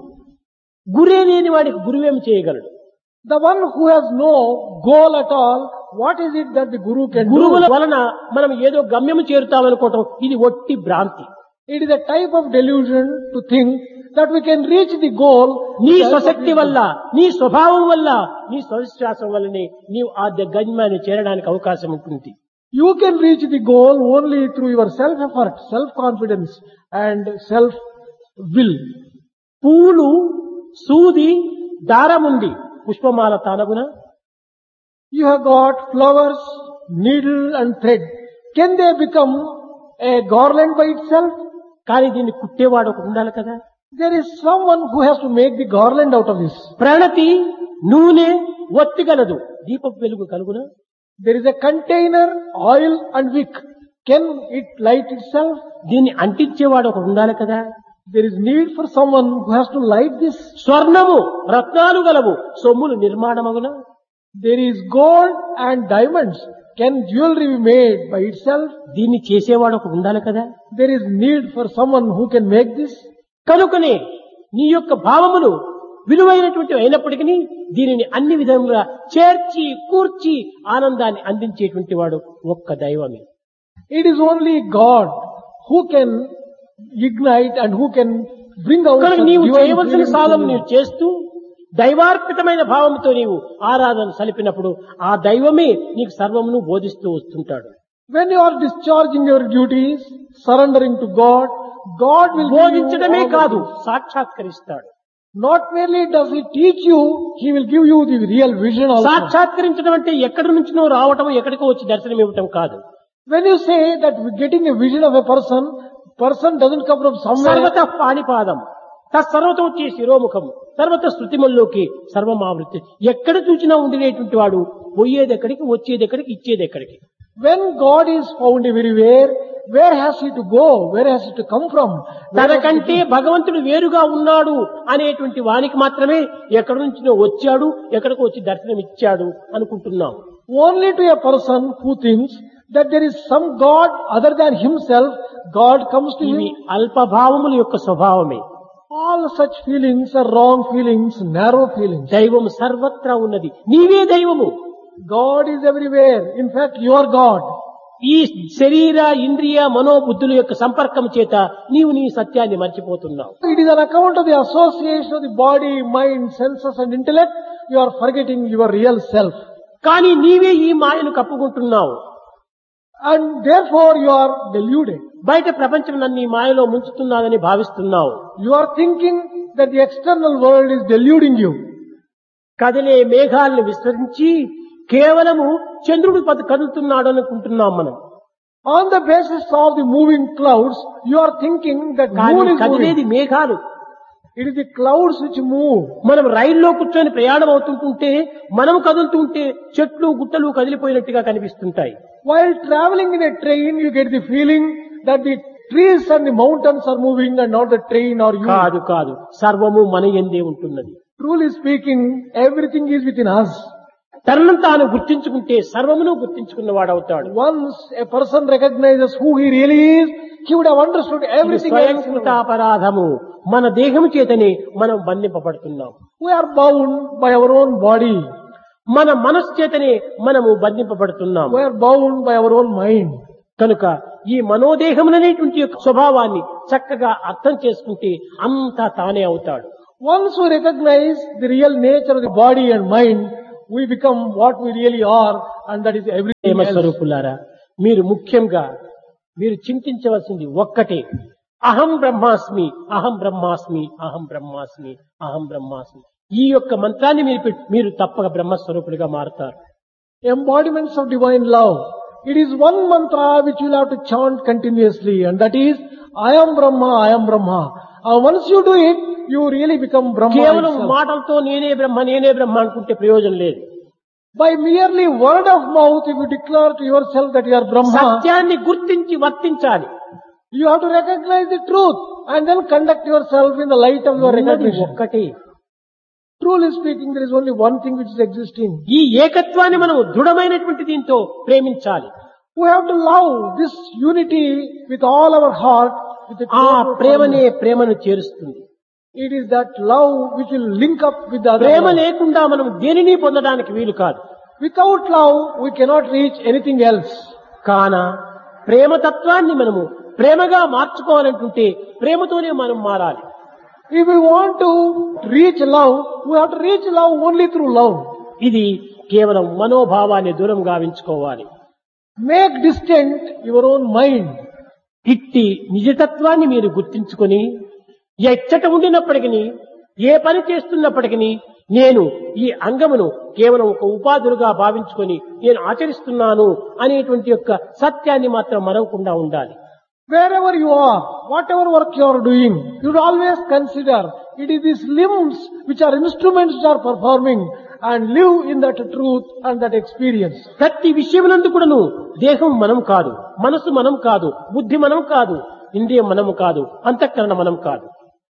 గురే లేని వాడికి గురువేం చేయగలడు The one who has no goal at all, what is it that the Guru can గురువుల do? వలన మనం ఏదో గమ్యము చేరుతామనుకోవటం ఇది ఒట్టి భ్రాంతి It is a type of delusion to think that we can reach the goal. నీ with the help of స్వశక్తి the వల్ల నీ స్వభావం వల్ల నీ స్వవిశ్వాసం వల్లనే నీవు ఆ ద- గమ్యాన్ని చేరడానికి అవకాశం ఉంటుంది You can reach the goal only through your self-effort, self-confidence and self-will. పూలు సూది దారముంది పుష్పమాల తానగున You have got flowers, needle and thread. Can they become a garland by itself? కానీ దీన్ని కుట్టేవాడు ఒకడు ఉండాలి కదా There is someone who has to make the garland out of this. ప్రణతి నూనె ఒత్తిగలదు దీపపు వెలుగు కలుగున There is a container, oil and wick. Can it light itself? దీన్ని అంటించేవాడు ఒకడు ఉండాలి కదా There is need for someone who has to light this. స్వర్ణము రత్నాలు గలవు సొమ్ములు నిర్మాణమగున There is gold and diamonds. Can jewelry be made by itself? దీన్ని చేసేవాడు ఒకడు ఉండాలి కదా There is need for someone who can make this. కనుకనే నీ యొక్క భావములు విలువైనటువంటి అయినప్పటికీ దీనిని అన్ని విధములుగా చేర్చి కూర్చి ఆనందాన్ని అందించేటువంటి వాడు ఒక్క దైవమే It is only God who can ignite and who can bring out కనుక such నీవు divine చేయవలసిన feelings సాధన in you. నీవు చేస్తూ దైవార్పితమైన భావంతో నీవు ఆరాధన సలిపినప్పుడు ఆ దైవమే నీకు సర్వమును బోధిస్తూ వస్తుంటాడు When you are discharging your duties, surrendering to God, God will give you బోధించడమే all the కాదు things. సాక్షాత్కరిస్తాడు Not merely does He teach you, He will give you the real vision also. సాక్షాత్కరించడం అంటే ఎక్కడి నుంచినో రావటం ఎక్కడికో వచ్చి దర్శనం ఇవ్వటం కాదు When you say that getting a vision of a person, person doesn't come from somewhere. సర్వత పాణిపాదం తత్సర్వతం వచ్చి శిరోముఖం సర్వత శృతిమల్లోకి సర్వమావృత్తి ఎక్కడ చూసినా ఉండినటువంటి వాడు పోయేది ఎక్కడికి వచ్చేది ఎక్కడికి ఇచ్చేది ఎక్కడికి When God is found everywhere, where has He to go? Where has He to come from? Where has he తనకంటే భగవంతుడు వేరుగా ఉన్నాడు అనేటువంటి వానికి మాత్రమే ఎక్కడి నుంచినో వచ్చాడు ఎక్కడికి వచ్చి దర్శనం ఇచ్చాడు అనుకుంటున్నాం Only to a person who thinks that there is some God other than himself, God comes to ఇవి him. అల్పభావముల యొక్క స్వభావమే All such feelings are wrong feelings, narrow feelings. దైవం సర్వత్రా ఉన్నది నీవే దైవము God is everywhere. In fact, you are God. ఈ శరీర ఇంద్రియ మనోబుద్ధుల యొక్క సంపర్కం చేత నీవు నీ సత్యాన్ని మర్చిపోతున్నావు It is on account of the association of the body, mind, senses and intellect, you are forgetting your real self. కానీ నీవే ఈ మాయను కప్పుకుంటున్నావు And therefore you are deluded. బయట ప్రపంచం నన్ను ఈ మాయలో ముంచుతున్నాదని భావిస్తున్నావు You are thinking that the external world is deluding you. కదిలే మేఘాలను విస్మరించి కేవలము చంద్రుడు పద- కదులుతున్నాడు అనుకుంటున్నాం మనం On the basis of the moving clouds, you are thinking that కానీ moon is కదిలేది moving. మేఘాలు It is the clouds which move. మనం రైల్లో కూర్చొని ప్రయాణం అవుతుంటుంటే మనం కదులుతుంటే చెట్లు గుట్టలు కదిలిపోయినట్టుగా కనిపిస్తుంటాయి While traveling in a train, you get the feeling that the trees and the mountains are moving and not the train or you. కాదు కాదు సర్వము మన ఎందే ఉంటున్నది Truly speaking, everything is within us. తనను తాను గుర్తించుకుంటే సర్వమును గుర్తించుకున్నవాడవుతాడు Once a person recognizes who he really is, he would have understood ఇది everything else. in the స్వయంకృత world. అపరాధము మన దేహము చేతనే మనం బంధింపబడుతున్నాం We are bound by our own body. మన మనస్సు చేతనే మనము బంధింపబడుతున్నాం We are bound by our own mind. కనుక ఈ మనోదేహములనేటువంటి యొక్క స్వభావాన్ని చక్కగా అర్థం చేసుకుంటే అంతా తానే అవుతాడు Once we recognize the real nature of the body and mind, we become what we really are, and that is everything Prema else. స్వరూపులారా మీరు ముఖ్యంగా మీరు చింతించవలసింది ఒక్కటే అహం బ్రహ్మాస్మి అహం బ్రహ్మాస్మి అహం బ్రహ్మాస్మి అహం బ్రహ్మాస్మి ఈ యొక్క మంత్రాన్ని మీరు పెట్- మీరు తప్పక బ్రహ్మస్వరూపులుగా మారుతారు Embodiments of divine love. It is one mantra which you will have to chant continuously, and that is, I am Brahma, I am Brahma. And once you do it, you really become Brahma కేవలం itself. మాటలతో నేనే బ్రహ్మ నేనే బ్రహ్మ అనుకుంటే ప్రయోజనం లేదు By merely word of mouth, if you declare to yourself that you are Brahma, సత్యాన్ని గుర్తించి వర్తించాలి you have to recognize the truth and then conduct yourself in the light of your ఉన్నది recognition. ఒక్కటే Truly speaking, there is only one thing which is existing. ఈ ఏకత్వాన్ని మనం దృఢమైనటువంటి దీంతో ప్రేమించాలి We have to love this unity with all our heart. With the ఆ total ప్రేమనే firmness. ప్రేమను చేరుస్తుంది It is that love which will link up with the other. Prema love. లేకుండా మనం దేనిని పొందడానికి వీలు కాదు Without love, we cannot reach anything else. కాన ప్రేమ తత్వాన్ని మనము ప్రేమగా మార్చుకోవాలంటుంటే ప్రేమతోనే మనం మారాలి If we want to reach love, we have to reach love only through love. ఇది కేవలం మనోభావాన్ని దూరం గావించుకోవాలి Make distant your own mind. ఇట్టి నిజతత్వాన్ని మీరు గుర్తించుకొని ఎచ్చట ఉండినప్పటికీ ఏ పని చేస్తున్నప్పటికీ నేను ఈ అంగమును కేవలం ఒక ఉపాధులుగా భావించుకొని నేను ఆచరిస్తున్నాను అనేటువంటి యొక్క సత్యాన్ని మాత్రం మరవకుండా ఉండాలి Wherever you are, whatever work you are doing, you should always consider it is these limbs which are instruments which are performing and live in that truth and that experience. ప్రతి విషయమునందు కూడాను దేహం మనం కాదు మనసు మనం కాదు బుద్ధి మనం కాదు ఇంద్రియం మనము కాదు అంతఃకరణ మనం కాదు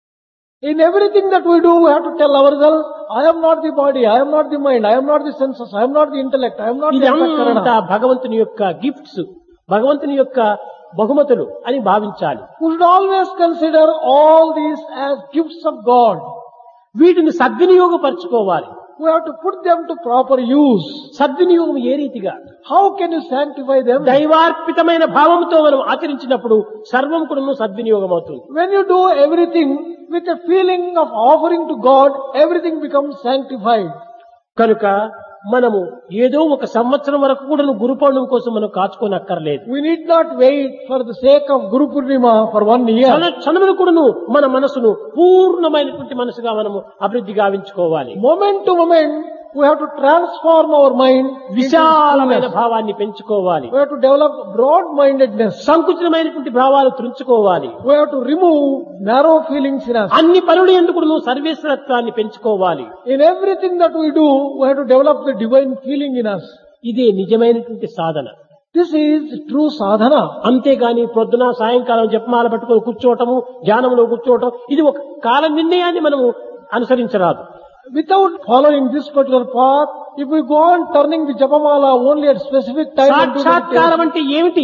In everything that we do, we have to tell ourselves, I am not the body, I am not the mind, I am not the senses, I am not the intellect, I am not the ఇదంతా antakarana. భగవంతుని యొక్క గిఫ్ట్స్ భగవంతుని యొక్క బహుమతులు అని భావించాలి We should always consider all these as gifts of God. వీటిని సద్వినియోగపరచుకోవాలి We have to put them to proper use. సద్వినియోగం ఏ రీతిగా How can you sanctify them? దైవార్పితమైన భావంతో మనం ఆచరించినప్పుడు సర్వం కూడా సద్వినియోగం అవుతుంది When you do everything with a feeling of offering to God, everything becomes sanctified. కనుక మనము ఏదో ఒక సంవత్సరం వరకు కూడా గురు పౌర్ణమి కోసం మనం కాచుకోనక్కర్లేదు We need not wait for the sake of Guru Purnima for one year. క్షణ క్షణములు కూడాను మన మనసును పూర్ణమైనటువంటి మనసుగా మనము అభివృద్ధి గావించుకోవాలి Moment to moment, we have to transform our mind into విశాలమైన stillness. భావాన్ని పెంచుకోవాలి We have to develop broad-mindedness. సంకుచితమైనటువంటి భావాలు త్రుంచుకోవాలి We have to remove narrow feelings in us. అన్ని పనులు ఎందుకు నువ్వు సర్వేశ్వరత్వాన్ని పెంచుకోవాలి In everything that we do, we have to develop the divine feeling in us. ఇదే నిజమైనటువంటి సాధన This is true sadhana. అంతేగాని పొద్దున సాయంకాలం జపమాల పట్టుకొని కూర్చోవటము ధ్యానంలో కూర్చోవటం ఇది ఒక కాల నిర్ణయాన్ని మనము అనుసరించరాదు Without following this particular path, if we go on turning the japamala only at specific time and do సాక్షాత్కారం meditation, అంటే ఏమిటి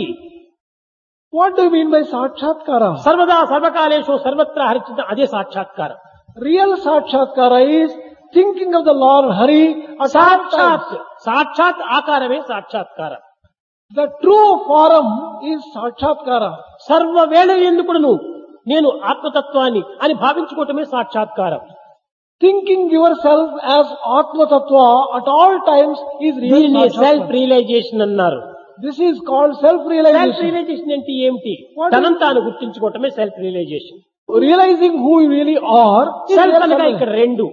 what do you mean by sakshatkara? సర్వదా సర్వకాలేషు సర్వత్రా హరిచిత అదే సాక్షాత్కారం Real sakshatkara is thinking of the Lord Hari at all సాక్షాత్ times. సాక్షాత్ ఆకారమే సాక్షాత్కారం The true form is sakshatkara. సర్వ వేళ ఎందుకును నేను ఆత్మతత్వాన్ని అని భావించుకోవటమే సాక్షాత్కారం Thinking yourself as Atma Tattva at all times is real దీనిని సెల్ఫ్ sakshatkara. రియలైజేషన్ అన్నారు This is called self self-realization. Realisation అంటే ఏమిటి What తనను తాను గుర్తించుకోవటమే self realisation Realizing who you really are is self real అనగా ఇక్కడ self. రెండు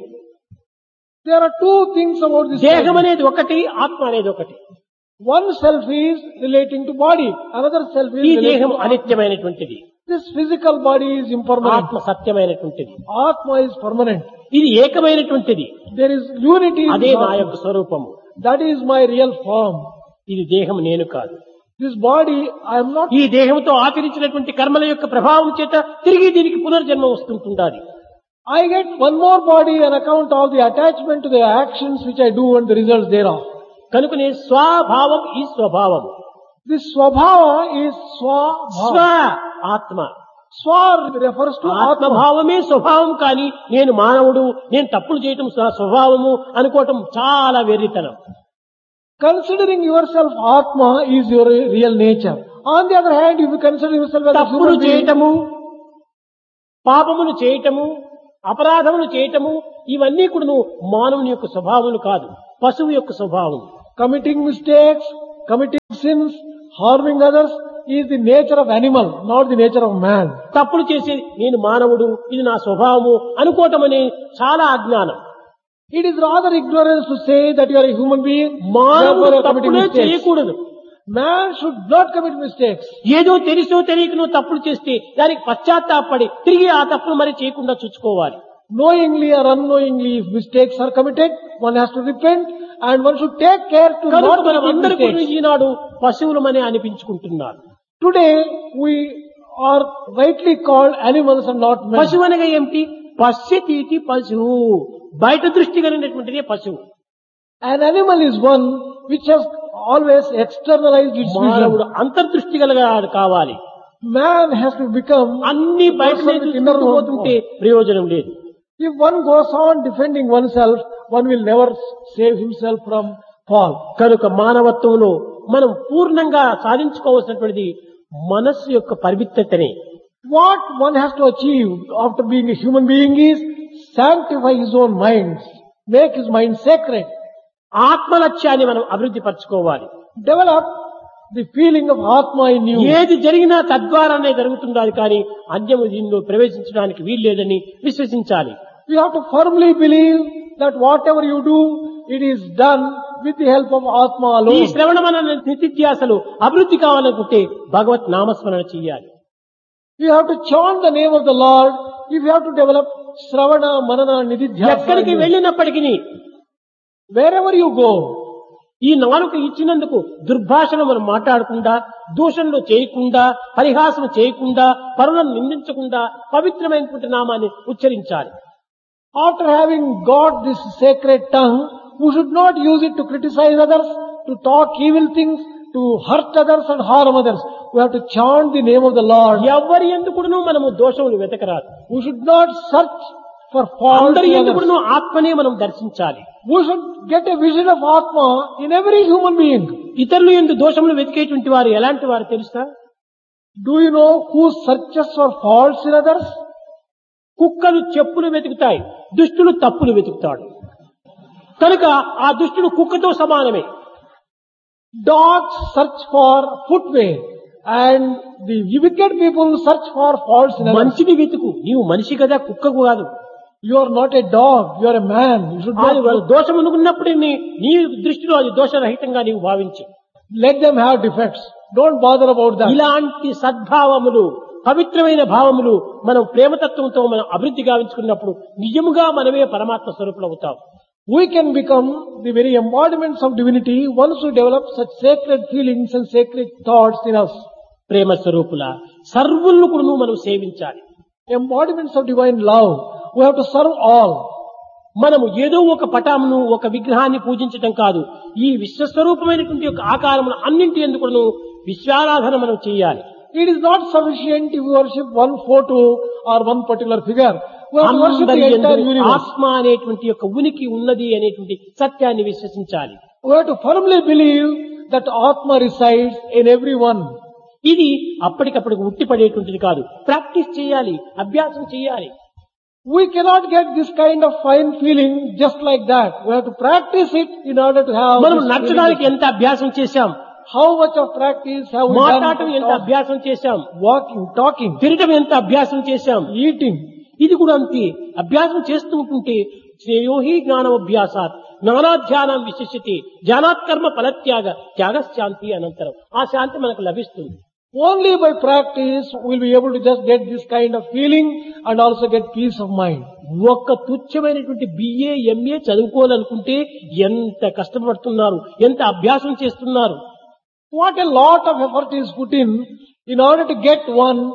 There are two things about this. దేహం self. అనేది ఒకటి ఆత్మ అనేది ఒకటి One self is relating to body. Another self is ఈ relating దేహం to Atma. అనిత్యమైనటువంటిది This physical body is impermanent. ఆత్మ సత్యమైనటువంటిది Atma is permanent. ఇది ఏకమైనటువంటిది There is unity in అదే this నా Atma. యొక్క స్వరూపము That is my real form. ఇది దేహం నేను కాదు This body, I am not. ఈ దేహంతో ఆచరించినటువంటి కర్మల యొక్క ప్రభావం చేత తిరిగి దీనికి పునర్జన్మ వస్తుంటుండాలి I get one more body on account of the attachment to the actions which I do and the results thereof. కనుకనే స్వభావం ఈ స్వభావం This swabhava is స్వ swabhava. ఆత్మ Swa refers to Atma. ఆత్మభావమే స్వభావం కానీ నేను మానవుడు నేను తప్పులు చేయటం నా స్వభావము అనుకోవటం చాలా వెర్రితనం Considering yourself Atma is your real nature. On the other hand, if you consider yourself as a తప్పులు human being, చేయటము పాపములు చేయటము అపరాధములు చేయటము ఇవన్నీ కూడా నువ్వు మానవుని యొక్క స్వభావములు కాదు పశువు యొక్క స్వభావం committing mistakes, committing sins, harming others is the nature of animal, not the nature of man. తప్పులు చేసేది నేను మానవుడు ఇది నా స్వభావము అనుకోవటం అనే చాలా అజ్ఞానం It is rather ignorance to say that you are a human being, మానవుడు therefore you are committing తప్పులే mistakes. చేయకూడదు Man should not commit mistakes. ఏదో తెలిసో తెలియకనో తప్పులు చేస్తే దానికి పశ్చాత్తాపడి తిరిగి ఆ తప్పులు మరి చేయకుండా చూసుకోవాలి Knowingly or unknowingly, if mistakes are committed, one has to repent and one should take care to కనుక not మనం commit అందరూ కూడా mistakes. Eenadu పశువులమనే అనిపించుకుంటున్నారు Today, we are rightly called animals and not men. పశువు అనగా ఏమిటి పశ్యతీతి పశువు బయట దృష్టి కలిగినటువంటిదే పశువు An animal is one which has always externalized its మానవుడు vision. అంతర్దృష్టి కలగాడు కావాలి Man has to become, అన్ని బయట person with inner చూసుకుంటూ పోతుంటే ప్రయోజనం లేదు if one goes on defending oneself, one will never save himself from fall. కనుక మానవత్వంలో మనం పూర్ణంగా సాధించుకోవాల్సినటువంటిది మనస్సు యొక్క పరిమితతనే What one has to achieve after being a human being is sanctify his own mind, make his mind sacred, ఆత్మలక్ష్యాన్ని మనం అభివృద్ధి పరచుకోవాలి develop the feeling of Atma in you. ఏది జరిగినా తద్వారానే జరుగుతుండాలి కానీ అన్యము దీనిలో ప్రవేశించడానికి వీల్లేదని విశ్వసించాలి You have to firmly believe that whatever you do, it is done with the help of Atma ఈ alone. శ్రవణమన నిత్యాసలు అభివృద్ధి కావాలనుకుంటే భగవత్ నామస్మరణ చెయ్యాలి You have to chant the name of the Lord if you have to develop Sravana, Manana, Nididhyasa. ఎక్కడికి in you. వెళ్ళినప్పటికీ Wherever you go, ఈ నాలుక ఇచ్చినందుకు దుర్భాషను మనం మాట్లాడకుండా దూషణలు చేయకుండా పరిహాసం చేయకుండా పరులను నిందించకుండా పవిత్రమైనటువంటి నామాన్ని ఉచ్చరించాలి after having got this sacred tongue, we should not use it to criticize others, to talk evil things, to hurt others and harm others. We have to chant the name of the Lord. ఎవరి ఎందుకును మనము దోషములు వెతకరాదు We should not search for fault అందరి in others. ఎందుకును ఆత్మనే మనం దర్శించాలి We should get a vision of Atma in every human being. ఇతరులు ఎందు దోషములు వెతికేటువంటి వారు ఎలాంటి వారు తెలుసా Do you know who searches for faults in others? కుక్కలు చెప్పులు వెతుకుతాయి దుష్టులు తప్పులు వెతుకుతాడు కనుక ఆ దుష్టుడు కుక్కతో సమానమే Dogs search for footwear and the wicked people search for faults in others. మంచిని వెతుకు నీవు మనిషి కదా కుక్కకు కాదు You are not a dog, you are a man. You should అది not వాళ్ళు దోషం అనుకున్నప్పుడే నీ నీ దృష్టిలో అది దోషరహితంగా నీవు భావించు let them have defects. Don't bother about that. ఇలాంటి సద్భావములు పవిత్రమైన భావములు మనం ప్రేమతత్వంతో మనం అభివృద్ధి గావించుకున్నప్పుడు నిజముగా మనమే పరమాత్మ స్వరూపులు అవుతాం We can become the very embodiments of divinity once we develop such sacred feelings and sacred thoughts in us. ప్రేమ స్వరూపుల సర్వులను కూడా మనం సేవించాలి Embodiments of divine love. We have to serve all. మనము ఏదో ఒక పటామును ఒక విగ్రహాన్ని పూజించటం కాదు ఈ విశ్వస్వరూపమైనటువంటి యొక్క ఆకారమును అన్నింటి ఎందుకు విశ్వారాధన మనం చేయాలి It is not sufficient if you worship one photo or one particular figure. We have to worship అందరి the యందు entire universe. ఆత్మ అనేటువంటి యొక్క ఉనికి ఉన్నది అనేటువంటి సత్యాన్ని విశ్వసించాలి We have to firmly believe that Atma resides in everyone. ఇది అప్పటికప్పటికి ఉట్టిపడేటువంటిది కాదు ప్రాక్టీస్ చేయాలి అభ్యాసం చేయాలి We cannot get this kind of fine feeling just like that. We have to practice it in order to have మనం this నచ్చడానికి feeling. ఎంత అభ్యాసం చేశాం How much of practice have we మాట్లాడటం done? ఎంత అభ్యాసం చేశాం Walking, talking, తినటం ఎంత అభ్యాసం చేశాం eating. ఇది కూడా అంతే అభ్యాసం చేస్తూ ఉంటుంటే శ్రేయోహి జ్ఞానమభ్యాసాత్ జ్ఞానాధ్యానం విశిష్యతి జ్ఞానాత్కర్మ ఫలత్యాగ త్యాగశాంతి అనంతరం ఆ శాంతి మనకు లభిస్తుంది Only by practice we'll be able to just get this kind of feeling and also get peace of mind. ఒక్క తుచ్చమైనటువంటి బిఏ ఎంఏ చదువుకోవాలనుకుంటే ఎంత కష్టపడుతున్నారు ఎంత అభ్యాసం చేస్తున్నారు What a lot of effort is put in in order to get one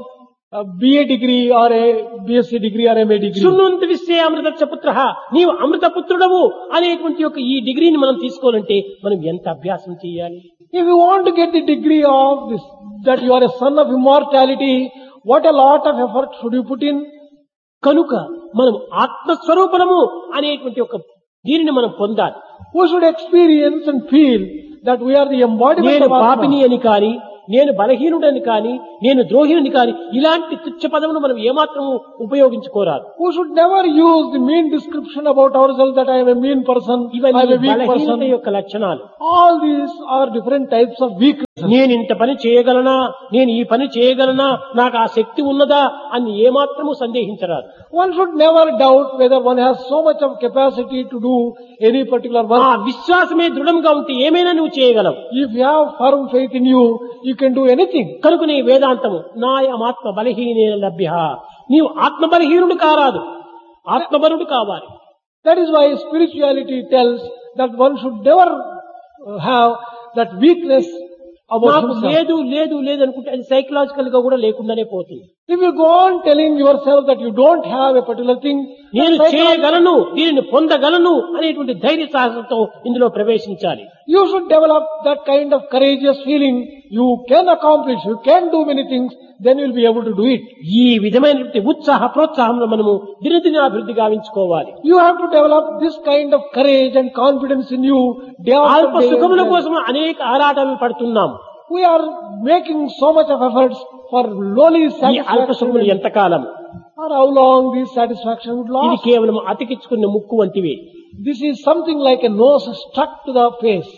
a BA degree or a BSc degree or MA degree. సున్నంత విశ్వే అమృత పుత్ర నీవు అమృత పుత్రుడవు అనేటువంటి యొక్క ఈ డిగ్రీని మనం తీసుకోవాలంటే మనం ఎంత అభ్యాసం చేయాలి If you want to get the degree of this, that you are a son of immortality, what a lot of effort should you put in? కనుక మనం ఆత్మస్వరూపణము అనేటువంటి ఒక దీనిని మనం పొందాలి Who should experience and feel that we are the embodiment నేను of పాపిని Atma? అని కాని నేను బలహీనుడని కాని నేను ద్రోహిని కాని ఇలాంటి తుచ్చ పదమును మనం ఏమాత్రము ఉపయోగించుకోరాదు Who should never use the mean description about ourselves that I am a mean person, I am ఇవన్నీ a weak బలహీనత person. యొక్క లక్షణాలు All these are different types of weaknesses. నేను ఇంత పని చేయగలనా నేను ఈ పని చేయగలనా నాకు ఆ శక్తి ఉన్నదా అని ఏమాత్రము సందేహించరాదు One should never doubt whether one has so much of capacity to do any particular ఆ work. విశ్వాసమే దృఢంగా ఉంటే ఏమైనా నువ్వు చేయగలవు If you have firm faith in you, you can do anything. కనుకనే వేదాంతము నాయమాత్మ బలహీన లభ్య నీవు ఆత్మ బలహీనుడు కారాదు ఆత్మబలుడు కావాలి That is why spirituality tells that one should never uh, have that weakness about నాకు himself. లేదు లేదు లేదు అనుకుంటే అది సైకలాజికల్ గా కూడా లేకుండానే పోతుంది If you go on telling yourself that you don't have a particular thing, నేను then psychology- చేయగలను దీనిని పొందగలను అనేటువంటి ధైర్య సాహసంతో ఇందులో ప్రవేశించాలి you should develop that kind of courageous feeling. You can accomplish, you can do many things, then you will be able to do it. ఈ విధమైనటువంటి ఉత్సాహ ప్రోత్సాహంలో మనము దినదిన అభివృద్ధి గావించుకోవాలి You have to develop this kind of courage and confidence in you day అల్ప after day. సుఖముల and day. కోసం అనేక ఆరాటాలు పడుతున్నాం We are making so much of efforts for lowly ఈ అల్ప సుఖములు satisfaction. ఎంతకాలం Or how long this satisfaction would ఇది last. కేవలం అతికించుకున్న ముక్కు వంటివి This is something like a nose stuck to the face.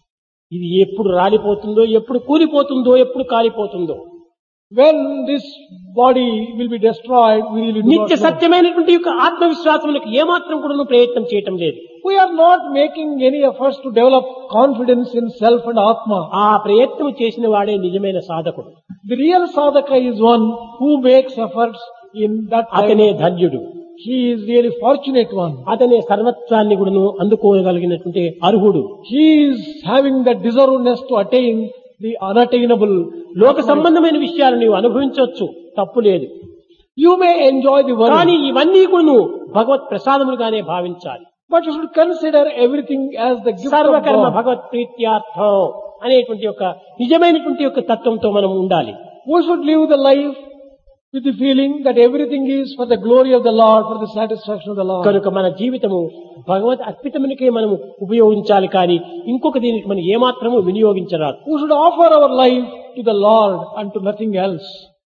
ఇది ఎప్పుడు రాలిపోతుందో ఎప్పుడు కూలిపోతుందో ఎప్పుడు కాలిపోతుందో When this body will be destroyed, we really do not నిత్య know. సత్యమైనటువంటి యొక్క ఆత్మవిశ్వాసములకు ఏమాత్రం కూడా ప్రయత్నం చేయటం లేదు We are not making any efforts to develop confidence in self and Atma. ఆ ప్రయత్నం చేసిన వాడే నిజమైన సాధకుడు The real sadhaka is one who makes efforts in that అతనే time. ధన్యుడు He is really fortunate one. అతనే సర్వత్వాన్ని కూడాను అందుకోగలిగినటువంటి అర్హుడు He is having the deservedness to attain the unattainable. లోక సంబంధమైన విషయాలు నీవు అనుభవించవచ్చు తప్పు లేదు You may enjoy the కానీ world, ఇవన్నీ కూడా నువ్వు భగవత్ ప్రసాదములుగానే భావించాలి but you should consider everything as the gift of సర్వకర్మ God. భగవత్ ప్రీత్యార్థం అనేటువంటి యొక్క నిజమైనటువంటి యొక్క తత్వంతో మనం ఉండాలి We should live the life with the feeling that everything is for the glory of the Lord, for the satisfaction of the Lord. కనుక మన జీవితము భగవత్ అర్పితమునికే మనం ఉపయోగించాలి కానీ ఇంకొక దీనికి మనం ఏమాత్రము వినియోగించరాదు We should offer our life to the Lord and to nothing else.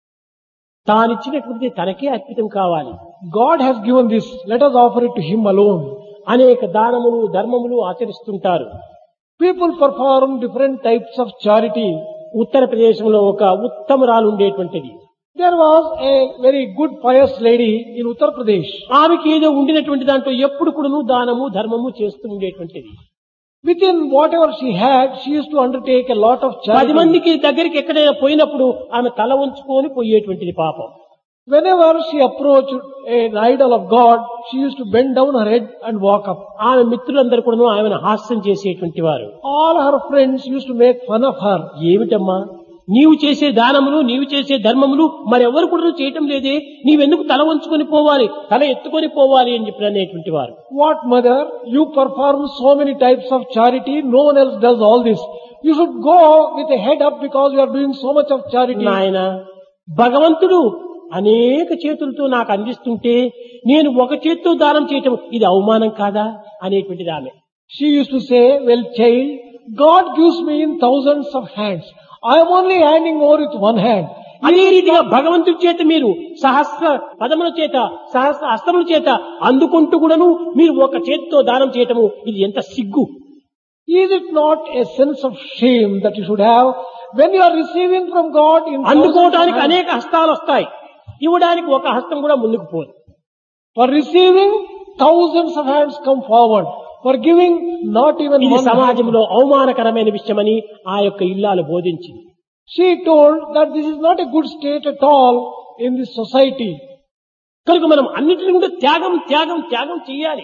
తానిచ్చినటువంటి తనకే అర్పితం కావాలి God has given this, let us offer it to Him alone. అనేక దానములు ధర్మములు ఆచరిస్తుంటారు People perform different types of charity. ఉత్తరప్రదేశంలో ఒక ఉత్తమరాలు ఉండేటువంటిది There was a very good pious lady in Uttar Pradesh. ఆమెకి ఏదో ఉండినటువంటి దాంట్లో ఎప్పుడు కూడాను దానము ధర్మము చేస్తూ ఉండేటువంటిది Within whatever she had, she used to undertake a lot of పది charity. మందికి దగ్గరికి ఎక్కడైనా పోయినప్పుడు ఆమె తల ఉంచుకొని పోయేటువంటిది పాపం Whenever she approached an idol of God, she used to bend down her head and walk up. ఆమె మిత్రులందరూ కూడా ఆమెను హాస్యం చేసేటువంటి వారు All her friends used to make fun of her. ఏమిటమ్మా నీవు చేసే దానములు నీవు చేసే ధర్మములు మరెవరు కూడా చేయటం లేదే నీవెందుకు తల వంచుకొని పోవాలి తల ఎత్తుకొని పోవాలి అని చెప్పి అనేటువంటి వారు What mother? You perform so many types of charity, no one else does all this. You should go with a head up because you are doing so much of charity. నాయన భగవంతుడు అనేక చేతులతో నాకు అందిస్తుంటే నేను ఒక చేత్తో దానం చేయటం ఇది అవమానం కాదా అనేటువంటిది ఆమె She used to say, well child, God gives me in thousands of hands. I am only handing over with one hand. అదే రీతిగా భగవంతుడి చేత మీరు సహస్ర పదముల చేత సహస్ర అస్తముల చేత అందుకుంటూ కూడాను మీరు ఒక చేతితో దానం చేయటము ఇది ఎంత సిగ్గు Is it not a sense of shame that you should have when you are receiving from God in thousands of అందుకోవడానికి hands? అనేక హస్తాలు వస్తాయి ఇవ్వడానికి ఒక హస్తం కూడా ముందుకు పోదు For receiving, thousands of hands come forward. For giving, not even ఇది one hand. సమాజంలో అవమానకరమైన విషయమని ఆ యొక్క ఇల్లాలు బోధించింది She told that this is not a good state at all in this society. కనుక మనం అన్నిటిని కూడా త్యాగం త్యాగం త్యాగం చేయాలి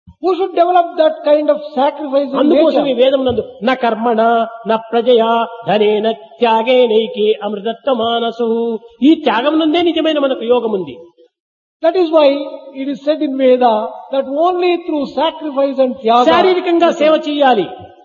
Who should develop that kind of sacrifice in అందుకోసం ఈ nature? వేదం నందు నా కర్మణ నా ప్రజయా ధనేన త్యాగేనైకే అమృతత్వ మానసు ఈ త్యాగం నందే నిజమైన మనకు యోగం ఉంది That is why it is said in Veda that only through sacrifice and tyaga, శారీరకంగా సేవ చేయాలి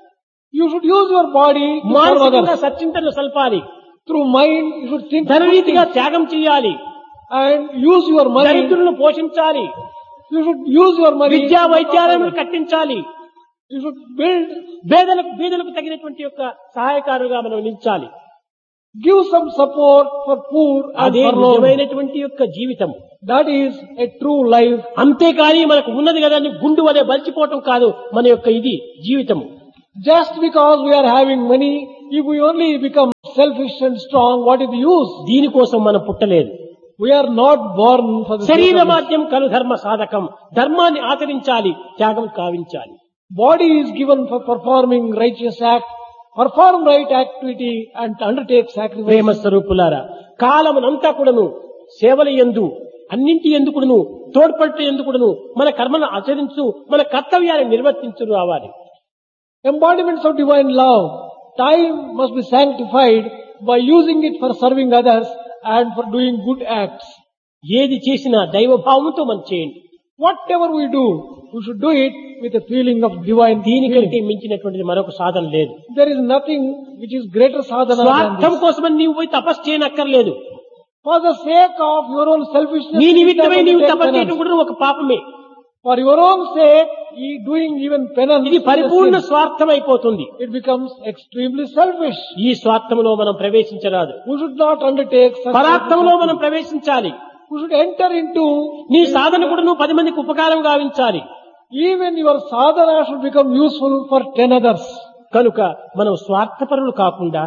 you should use your body to serve మానసికంగా others. సచ్చింతలు సల్పాలి Through mind, you should think ధనరీతిగా good things త్యాగం చేయాలి and use your money. దరిద్రులను పోషించాలి You should use your money. విద్యా to help వైద్యాలయములు others. కట్టించాలి You should build, పేదలకు బీదలకు తగినటువంటి యొక్క సహాయకారుగా మనం నిలిచాలి give some support for poor and అదే forlorn. నిజమైనటువంటి యొక్క జీవితం That is a true life. అంతేకాని మనకు ఉన్నది కదా అని గుండు వలె బలిచిపోవటం కాదు మన యొక్క ఇది జీవితము Just because we are having money, if we only become selfish and strong, what is the use? దీనికోసం మనం పుట్టలేదు We are not born for the sake శరీర of this. మాధ్యం కలు ధర్మ సాధకం ధర్మాన్ని ఆచరించాలి త్యాగం కావించాలి Body is given for performing righteous act, perform right activity and undertake sacrifice. ప్రేమ స్వరూపులారా కాలమునంతా కూడాను సేవల ఎందు అన్నింటి ఎందుకును తోడ్పట్టు ఎందుకును మన కర్మను ఆచరించు మన కర్తవ్యాన్ని నిర్వర్తించు రావాలి Embodiments of divine love. Time must be sanctified by using it for serving others and for doing good acts. ఏది చేసినా దైవభావంతో మనం చేయండి Whatever we do, we should do it with a feeling of divine దీనికంటే feeling. మించినటువంటిది మరొక సాధన లేదు There is nothing which is greater sadhana than స్వార్థం this. కోసమని నీవు పోయి తపస్సు చేయనక్కర్లేదు For the sake of your own selfishness, నీ you నిమిత్తమై need నీవు to take తపస్సు penance. చేయడం కూడా ఒక పాపమే For your own sake, ye- doing even penance, ఇది is a పరిపూర్ణ sin. స్వార్థం అయిపోతుంది it becomes extremely selfish. ఈ స్వార్థంలో మనం ప్రవేశించరాదు We should not undertake such పరార్థంలో selfish మనం activity. ప్రవేశించాలి We should enter into, నీ సాధన కూడా నువ్వు పది మందికి ఉపకారం గావించాలి even your sadhana should become useful for ten others. కనుక మనం స్వార్థపరులు కాకుండా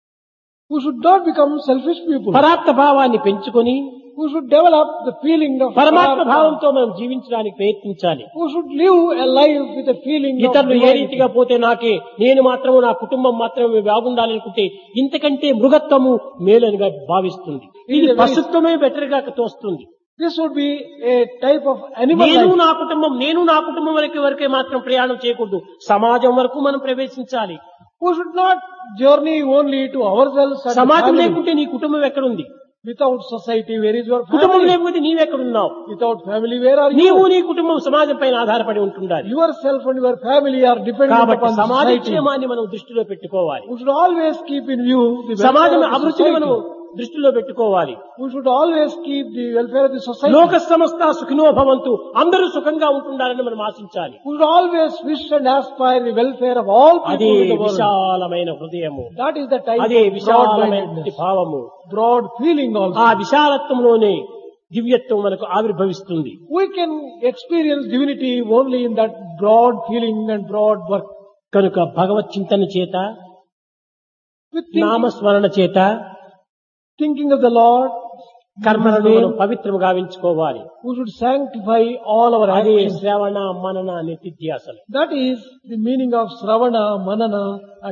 We should not become selfish people. పరార్థ భావాన్ని పెంచుకొని We should develop the feeling of పరమాత్మ Parartha. భావంతో మనం జీవించడానికి ప్రయత్నించాలి We should live a life with a feeling of ఇతరులు ఏ divinity. రీతిగా పోతే నాకే నేను మాత్రము నా కుటుంబం మాత్రమే బాగుండాలనుకుంటే ఇంతకంటే మృగత్వము మేలనిగా భావిస్తుంది ఇది పశుత్వమే బెటర్ గా తోస్తుంది This would be a type of animal నేను life. నా కుటుంబం నేను నా కుటుంబం వరకు వరకే మాత్రం ప్రయాణం చేయకూడదు సమాజం వరకు మనం ప్రవేశించాలి We should not journey only to ourselves and సమాజం family. లేకుంటే నీ కుటుంబం ఎక్కడుంది Without society, where is your కుటుంబం family? లేకపోతే నీవెక్కడున్నావు Without family, where are నీవు you? నీ కుటుంబం సమాజం పైన ఆధారపడి ఉంటుండాలి Yourself and your family are dependent కాబట్టి upon సమాజ society. క్షేమాన్ని మనం దృష్టిలో పెట్టుకోవాలి We should always keep in view the సమాజం welfare of the అభివృద్ధిని మనం society. దృష్టిలో పెట్టుకోవాలి We should always keep the welfare of the society. లోక సంస్థ సుఖినో భవంతు అందరూ సుఖంగా ఉంటుండాలని మనం ఆశించాలి We should always wish and aspire the welfare of all అదే people in the world. విశాలమైన హృదయము That is the type అదే of విశాలమైన broad-mindedness, భావము broad feeling also. ఆ విశాలత్వంలోనే దివ్యత్వం మనకు ఆవిర్భవిస్తుంది We can experience divinity only in that broad feeling and broad work. కనుక భగవత్ చింతన చేత With thinking, నామస్మరణ చేత thinking of the Lord, కర్మలను మనం పవిత్రము గావించుకోవాలి we should sanctify all our అదే actions. శ్రవణ మనన నిత్యాసలు That is the meaning of Sravana, Manana